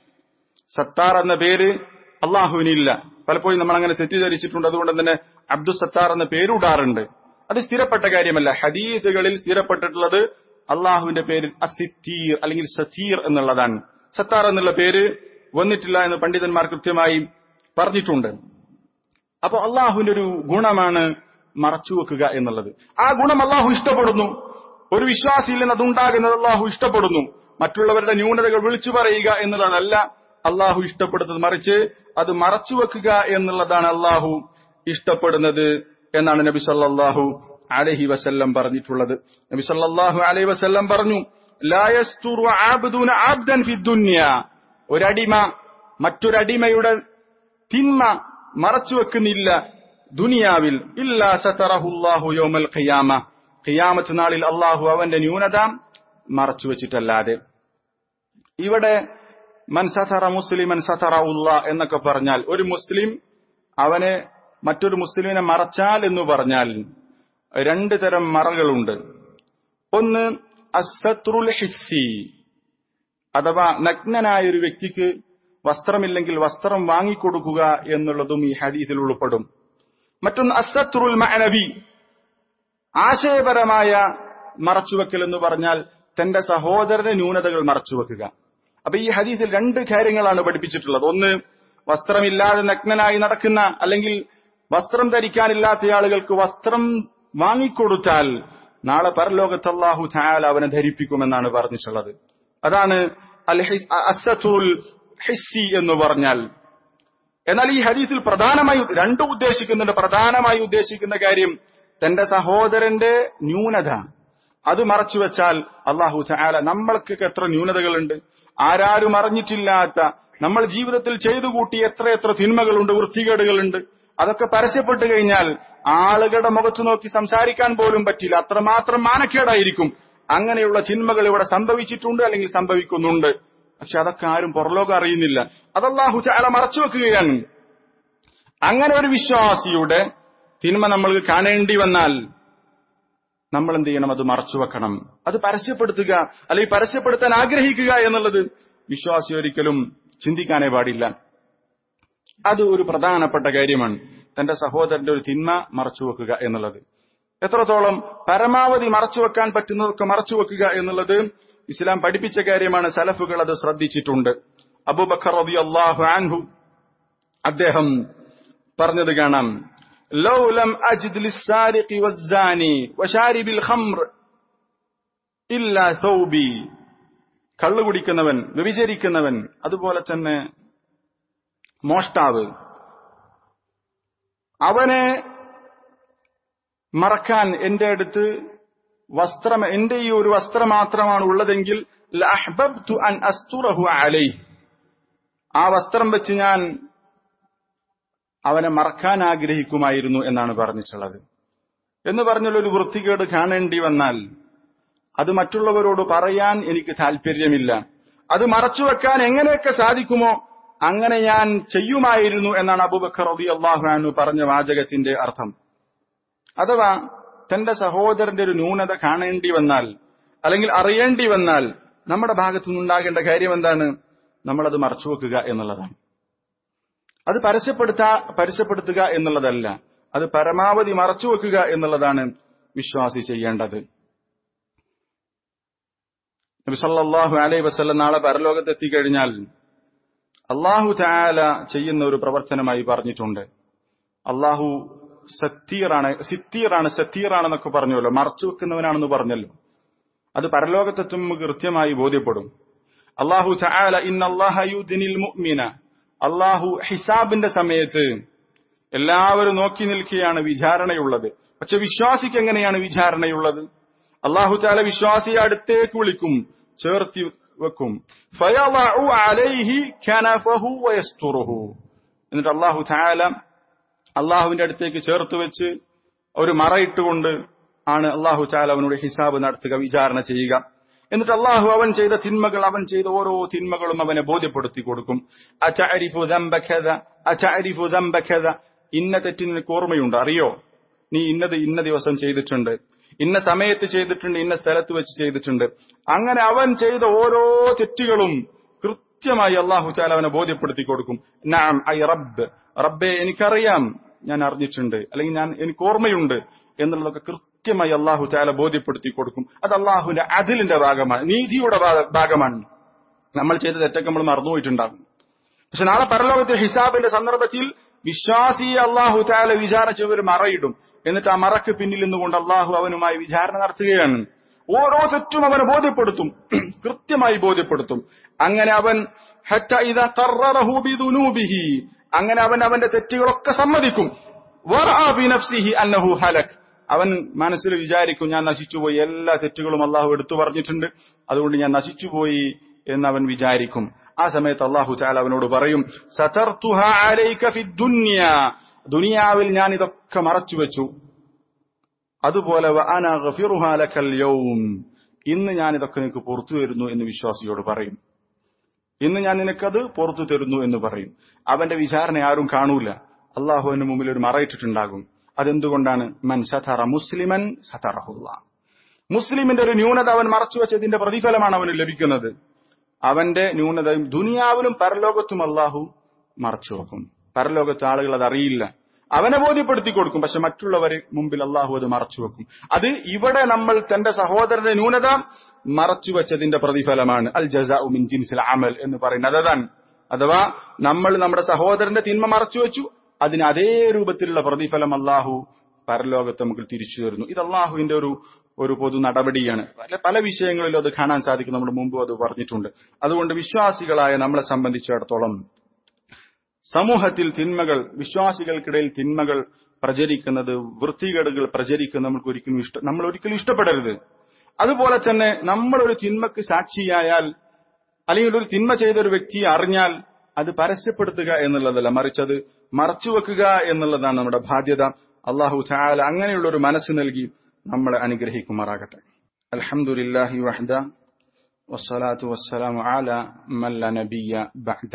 സത്താർ എന്ന പേര് അള്ളാഹുവിനില്ല പലപ്പോഴും നമ്മൾ അങ്ങനെ തെറ്റിദ്ധരിച്ചിട്ടുണ്ട് അതുകൊണ്ട് തന്നെ അബ്ദുൽ സത്താർ എന്ന പേരിടാറുണ്ട് അത് സ്ഥിരപ്പെട്ട കാര്യമല്ല ഹദീസുകളിൽ സ്ഥിരപ്പെട്ടിട്ടുള്ളത് അള്ളാഹുവിന്റെ പേര് അസിത്തീർ അല്ലെങ്കിൽ സതീർ എന്നുള്ളതാണ് സത്താർ എന്നുള്ള പേര് വന്നിട്ടില്ല എന്ന് പണ്ഡിതന്മാർ കൃത്യമായി പറഞ്ഞിട്ടുണ്ട് അപ്പൊ അള്ളാഹുവിന്റെ ഒരു ഗുണമാണ് മറച്ചുവെക്കുക എന്നുള്ളത് ആ ഗുണം അള്ളാഹു ഇഷ്ടപ്പെടുന്നു ഒരു വിശ്വാസിയിൽ നിന്ന് അതുണ്ടാകുന്നത് അള്ളാഹു ഇഷ്ടപ്പെടുന്നു മറ്റുള്ളവരുടെ ന്യൂനതകൾ വിളിച്ചു പറയുക എന്നുള്ളതല്ല അള്ളാഹു ഇഷ്ടപ്പെടുന്നത് മറിച്ച് അത് മറച്ചുവെക്കുക എന്നുള്ളതാണ് അള്ളാഹു ഇഷ്ടപ്പെടുന്നത് എന്നാണ് നബി സല്ലല്ലാഹു അലൈഹി വസല്ലം പറഞ്ഞിട്ടുള്ളത് നബി സല്ലല്ലാഹു അലൈഹി വസല്ലം പറഞ്ഞു ലാ യസ്തുറു ആബ്ദുന ആബ്ദൻ ഫി ദുനിയ ഒരടിമ മറ്റൊരടിമയുടെ തിന്മ മറച്ചുവെക്കുന്നില്ല ദുനിയാവിൽ ഇല്ലാ സതറഹുല്ലാഹു യൗമൽ ഖിയാമ ഖിയാമത്ത് നാളിൽ അള്ളാഹു അവന്റെ ന്യൂനത മറച്ചുവെച്ചിട്ടല്ലാതെ ഇവിടെ മൻ സതറ മുസ്ലിമൻ സതറ ഉള്ള എന്നൊക്കെ പറഞ്ഞാൽ ഒരു മുസ്ലിം അവനെ മറ്റൊരു മുസ്ലിമിനെ മറച്ചാൽ എന്ന് പറഞ്ഞാൽ രണ്ട് തരം മറകളുണ്ട് ഒന്ന് അസത്രുൽ ഹിസ്സി അഥവാ നഗ്നനായ ഒരു വ്യക്തിക്ക് വസ്ത്രമില്ലെങ്കിൽ വസ്ത്രം വാങ്ങിക്കൊടുക്കുക എന്നുള്ളതും ഈ ഹദീസിൽ ഉൾപ്പെടും മറ്റൊന്ന് അസത്രുൽ മഅനബി ആശയപരമായ മറച്ചുവെക്കൽ എന്ന് പറഞ്ഞാൽ തന്റെ സഹോദരന്റെ ന്യൂനതകൾ മറച്ചുവെക്കുക അപ്പൊ ഈ ഹദീസിൽ രണ്ട് കാര്യങ്ങളാണ് പഠിപ്പിച്ചിട്ടുള്ളത് ഒന്ന് വസ്ത്രമില്ലാതെ നഗ്നനായി നടക്കുന്ന അല്ലെങ്കിൽ വസ്ത്രം ധരിക്കാനില്ലാത്ത ആളുകൾക്ക് വസ്ത്രം വാങ്ങിക്കൊടുത്താൽ നാളെ പരലോകത്ത് അല്ലാഹു ഛായാല അവനെ ധരിപ്പിക്കുമെന്നാണ് പറഞ്ഞിട്ടുള്ളത് അതാണ് അൽ ഹിസ്- അസത്തുൽ ഹിസ്സി എന്ന് പറഞ്ഞാൽ എന്നാൽ ഈ ഹദീസിൽ പ്രധാനമായി രണ്ട് ഉദ്ദേശിക്കുന്നുണ്ട് പ്രധാനമായി ഉദ്ദേശിക്കുന്ന കാര്യം തന്റെ സഹോദരന്റെ ന്യൂനത അത് മറച്ചുവെച്ചാൽ അള്ളാഹു ചായാല നമ്മൾക്കൊക്കെ എത്ര ന്യൂനതകളുണ്ട് ആരാരും അറിഞ്ഞിട്ടില്ലാത്ത നമ്മൾ ജീവിതത്തിൽ ചെയ്തു കൂട്ടി എത്ര എത്ര തിന്മകളുണ്ട് വൃത്തികേടുകളുണ്ട് അതൊക്കെ പരസ്യപ്പെട്ടു കഴിഞ്ഞാൽ ആളുകളുടെ മുഖത്ത് നോക്കി സംസാരിക്കാൻ പോലും പറ്റില്ല അത്രമാത്രം മാനക്കേടായിരിക്കും അങ്ങനെയുള്ള ചിന്മകൾ ഇവിടെ സംഭവിച്ചിട്ടുണ്ട് അല്ലെങ്കിൽ സംഭവിക്കുന്നുണ്ട് പക്ഷെ അതൊക്കെ ആരും പുറലോകം അറിയുന്നില്ല അതല്ലാഹു ചാല മറച്ചു വെക്കുകയാണ് അങ്ങനെ ഒരു വിശ്വാസിയുടെ തിന്മ നമ്മൾ കാണേണ്ടി വന്നാൽ നമ്മൾ എന്ത് ചെയ്യണം അത് മറച്ചു വെക്കണം അത് പരസ്യപ്പെടുത്തുക അല്ലെങ്കിൽ പരസ്യപ്പെടുത്താൻ ആഗ്രഹിക്കുക എന്നുള്ളത് വിശ്വാസി ഒരിക്കലും ചിന്തിക്കാനേ പാടില്ല അത് ഒരു പ്രധാനപ്പെട്ട കാര്യമാണ് തന്റെ സഹോദരന്റെ ഒരു തിന്മ മറച്ചു വെക്കുക എന്നുള്ളത് എത്രത്തോളം പരമാവധി മറച്ചുവെക്കാൻ പറ്റുന്നതൊക്കെ മറച്ചുവെക്കുക എന്നുള്ളത് ഇസ്ലാം പഠിപ്പിച്ച കാര്യമാണ് സലഫുകൾ അത് ശ്രദ്ധിച്ചിട്ടുണ്ട് അബൂബക്കർ റബി അള്ളാഹു ആൻഹു അദ്ദേഹം പറഞ്ഞത് കാണാം ലൗലം അജിദ് ലിസ്സാരിഖി വസ്സാനി വശാരിബിൽ ഖംർ ഇല്ല സൗബി കള്ളു കുടിക്കുന്നവൻ വ്യഭിചരിക്കുന്നവൻ അതുപോലെ തന്നെ മോഷ്ടാവ് അവനെ മറക്കാൻ എന്റെ അടുത്ത് വസ്ത്രം എന്റെ ഈ ഒരു വസ്ത്രം മാത്രമാണ് ഉള്ളതെങ്കിൽ ലഅഹ്ബബ്തു അൻ അസ്തുറഹു അലൈഹി ആ വസ്ത്രം വെച്ച് ഞാൻ അവനെ മറക്കാൻ ആഗ്രഹിക്കുമായിരുന്നു എന്നാണ് പറഞ്ഞിട്ടുള്ളത് എന്ന് പറഞ്ഞാൽ ഒരു വൃത്തികേട് കാണേണ്ടി വന്നാൽ അത് മറ്റുള്ളവരോട് പറയാൻ എനിക്ക് താല്പര്യമില്ല അത് മറച്ചുവെക്കാൻ എങ്ങനെയൊക്കെ സാധിക്കുമോ അങ്ങനെ ഞാൻ ചെയ്യുമായിരുന്നു എന്നാണ് അബൂബക്കർ റബി അള്ളാഹുനു പറഞ്ഞ വാചകത്തിന്റെ അർത്ഥം അഥവാ തന്റെ സഹോദരന്റെ ഒരു ന്യൂനത കാണേണ്ടി വന്നാൽ അല്ലെങ്കിൽ അറിയേണ്ടി വന്നാൽ നമ്മുടെ ഭാഗത്തു നിന്നുണ്ടാകേണ്ട കാര്യം എന്താണ് നമ്മളത് മറച്ചുവെക്കുക എന്നുള്ളതാണ് അത് പരസ്യപ്പെടുത്താ പരസ്യപ്പെടുത്തുക എന്നുള്ളതല്ല അത് പരമാവധി മറച്ചുവെക്കുക എന്നുള്ളതാണ് വിശ്വാസി ചെയ്യേണ്ടത് നബി സല്ലല്ലാഹു അലൈഹി വസല്ലം നാളെ പരലോകത്ത് എത്തിക്കഴിഞ്ഞാൽ അള്ളാഹു താല ചെയ്യുന്ന ഒരു പ്രവർത്തനമായി പറഞ്ഞിട്ടുണ്ട് അള്ളാഹു സത്തീറാണ് സിത്തീറാണ് സത്തീറാണെന്നൊക്കെ പറഞ്ഞല്ലോ മറച്ചു വെക്കുന്നവനാണെന്ന് പറഞ്ഞല്ലോ അത് പരലോകത്തെത്തുമ്പോൾ കൃത്യമായി ബോധ്യപ്പെടും അള്ളാഹു ചാല ഇന്നല്ലാഹുദിനിൽ മുഅ്മിന അള്ളാഹു ഹിസാബിന്റെ സമയത്ത് എല്ലാവരും നോക്കി നിൽക്കുകയാണ് വിചാരണയുള്ളത് പക്ഷെ വിശ്വാസിക്ക് എങ്ങനെയാണ് വിചാരണയുള്ളത് അള്ളാഹു ചാല വിശ്വാസിയെ അടുത്തേക്ക് വിളിക്കും ചേർത്തി വെക്കും ഫയളഉ അലൈഹി കനഫഹു വയസ്തുറുഹു എന്നിട്ട് അള്ളാഹു ചാല അള്ളാഹുവിന്റെ അടുത്തേക്ക് ചേർത്ത് വെച്ച് ഒരു മറയിട്ടുകൊണ്ട് ആണ് അള്ളാഹു ചാല അവനോട് ഹിസാബ് നടത്തുക വിചാരണ ചെയ്യുക എന്നിട്ട് അള്ളാഹു അവൻ ചെയ്ത തിന്മകൾ അവൻ ചെയ്ത ഓരോ തിന്മകളും അവനെ ബോധ്യപ്പെടുത്തി കൊടുക്കും അചഅരിഫു ദംബഖദ അചഅരിഫു ദംബഖദ ഇന്ന തെറ്റി നിനക്ക് ഓർമ്മയുണ്ട് അറിയോ നീ ഇന്നത് ഇന്ന ദിവസം ചെയ്തിട്ടുണ്ട് ഇന്ന സമയത്ത് ചെയ്തിട്ടുണ്ട് ഇന്ന സ്ഥലത്ത് വെച്ച് ചെയ്തിട്ടുണ്ട് അങ്ങനെ അവൻ ചെയ്ത ഓരോ തെറ്റുകളും കൃത്യമായി അള്ളാഹു ചാല അവനെ ബോധ്യപ്പെടുത്തി കൊടുക്കും നാം ഐ റബ്ബ് റബ്ബെ എനിക്കറിയാം ഞാൻ അറിഞ്ഞിട്ടുണ്ട് അല്ലെങ്കിൽ ഞാൻ എനിക്ക് ഓർമ്മയുണ്ട് എന്നുള്ളതൊക്കെ കൃത്യമായി അള്ളാഹു ചാല ബോധ്യപ്പെടുത്തി കൊടുക്കും അത് അള്ളാഹുവിന്റെ അതിലിന്റെ ഭാഗമാണ് നീതിയുടെ ഭാഗമാണ് നമ്മൾ ചെയ്ത തെറ്റൊക്കെ നമ്മൾ മറന്നുപോയിട്ടുണ്ടാകും പക്ഷെ നാളെ പരലോകത്തെ ഹിസാബിന്റെ സന്ദർഭത്തിൽ വിശ്വാസിയെ അള്ളാഹു ചാല വിചാരിച്ച ഒരു മറയിടും എന്നിട്ട് ആ മറക്ക് പിന്നിൽ നിന്നുകൊണ്ട് അള്ളാഹു അവനുമായി വിചാരണ നടത്തുകയാണ് ഓരോ തെറ്റും അവനെ ബോധ്യപ്പെടുത്തും കൃത്യമായി ബോധ്യപ്പെടുത്തും അങ്ങനെ അവൻ അങ്ങനെ അവൻ അവന്റെ തെറ്റുകളൊക്കെ സമ്മതിക്കും അന്നഹു ഹലക് അവൻ മനസ്സിൽ വിചാരിക്കും ഞാൻ നശിച്ചുപോയി എല്ലാ തെറ്റുകളും അള്ളാഹു എടുത്തു പറഞ്ഞിട്ടുണ്ട് അതുകൊണ്ട് ഞാൻ നശിച്ചുപോയി എന്ന് അവൻ വിചാരിക്കും ആ സമയത്ത് അള്ളാഹു ചാല അവനോട് പറയും ദുനിയാവിൽ ഞാൻ ഇതൊക്കെ മറച്ചു വെച്ചു അതുപോലെ ഇന്ന് ഞാൻ ഇതൊക്കെ നിനക്ക് പുറത്തു തരുന്നു എന്ന് വിശ്വാസിയോട് പറയും ഇന്ന് ഞാൻ നിനക്കത് പുറത്തു തരുന്നു എന്ന് പറയും അവന്റെ വിചാരണ ആരും കാണൂല അള്ളാഹുവിന്റെ മുമ്പിൽ ഒരു മറയിട്ടിട്ടുണ്ടാകും അതെന്തുകൊണ്ടാണ് മൻ സഥറ മുസ്ലിമൻ സഥറഹുല്ല മുസ്ലിമിന്റെ ഒരു ന്യൂനത അവൻ മറച്ചു വെച്ചതിന്റെ പ്രതിഫലമാണ് അവന് ലഭിക്കുന്നത് അവന്റെ ന്യൂനതയും ദുനിയാവിലും പരലോകത്തും അള്ളാഹു മറച്ചു വെക്കും പരലോകത്ത് ആളുകൾ അത് അറിയില്ല അവനെ ബോധ്യപ്പെടുത്തി കൊടുക്കും പക്ഷെ മറ്റുള്ളവരെ മുമ്പിൽ അള്ളാഹു അത് മറച്ചു വെക്കും അത് ഇവിടെ നമ്മൾ തന്റെ സഹോദരന്റെ ന്യൂനത മറച്ചു വെച്ചതിന്റെ പ്രതിഫലമാണ് അൽ ജസാ മിൻ ജിൻസിൽ അമൽ എന്ന് പറയുന്നത് അതാണ് അഥവാ നമ്മൾ നമ്മുടെ സഹോദരന്റെ തിന്മ മറച്ചു വെച്ചു അതിന് അതേ രൂപത്തിലുള്ള പ്രതിഫലം അള്ളാഹു പരലോകത്ത് നമുക്ക് തിരിച്ചു തരുന്നു ഇത് അള്ളാഹുവിന്റെ ഒരു ഒരു പൊതു നടപടിയാണ് പല പല വിഷയങ്ങളിലും അത് കാണാൻ സാധിക്കും നമ്മൾ മുമ്പ് അത് പറഞ്ഞിട്ടുണ്ട് അതുകൊണ്ട് വിശ്വാസികളായ നമ്മളെ സംബന്ധിച്ചിടത്തോളം സമൂഹത്തിൽ തിന്മകൾ വിശ്വാസികൾക്കിടയിൽ തിന്മകൾ പ്രചരിക്കുന്നത് വൃത്തികേടുകൾ പ്രചരിക്കുന്നത് നമുക്ക് ഒരിക്കലും ഇഷ്ട നമ്മൾ ഒരിക്കലും ഇഷ്ടപ്പെടരുത് അതുപോലെ തന്നെ നമ്മൾ ഒരു തിന്മക്ക് സാക്ഷിയായാൽ അല്ലെങ്കിൽ ഒരു തിന്മ ചെയ്ത ഒരു വ്യക്തിയെ അറിഞ്ഞാൽ അത് പരസ്യപ്പെടുത്തുക എന്നുള്ളതല്ല മറിച്ച് അത് മറച്ചുവെക്കുക എന്നുള്ളതാണ് നമ്മുടെ ബാധ്യത അള്ളാഹു ചായാല അങ്ങനെയുള്ള ഒരു മനസ്സ് നൽകി നമ്മളെ അനുഗ്രഹിക്കുമാറാകട്ടെ അൽഹംദുലില്ലാഹി വഹദ വസ്സലാത്തു വസ്സലാമു അല മല്ല നബിയ ബഅദ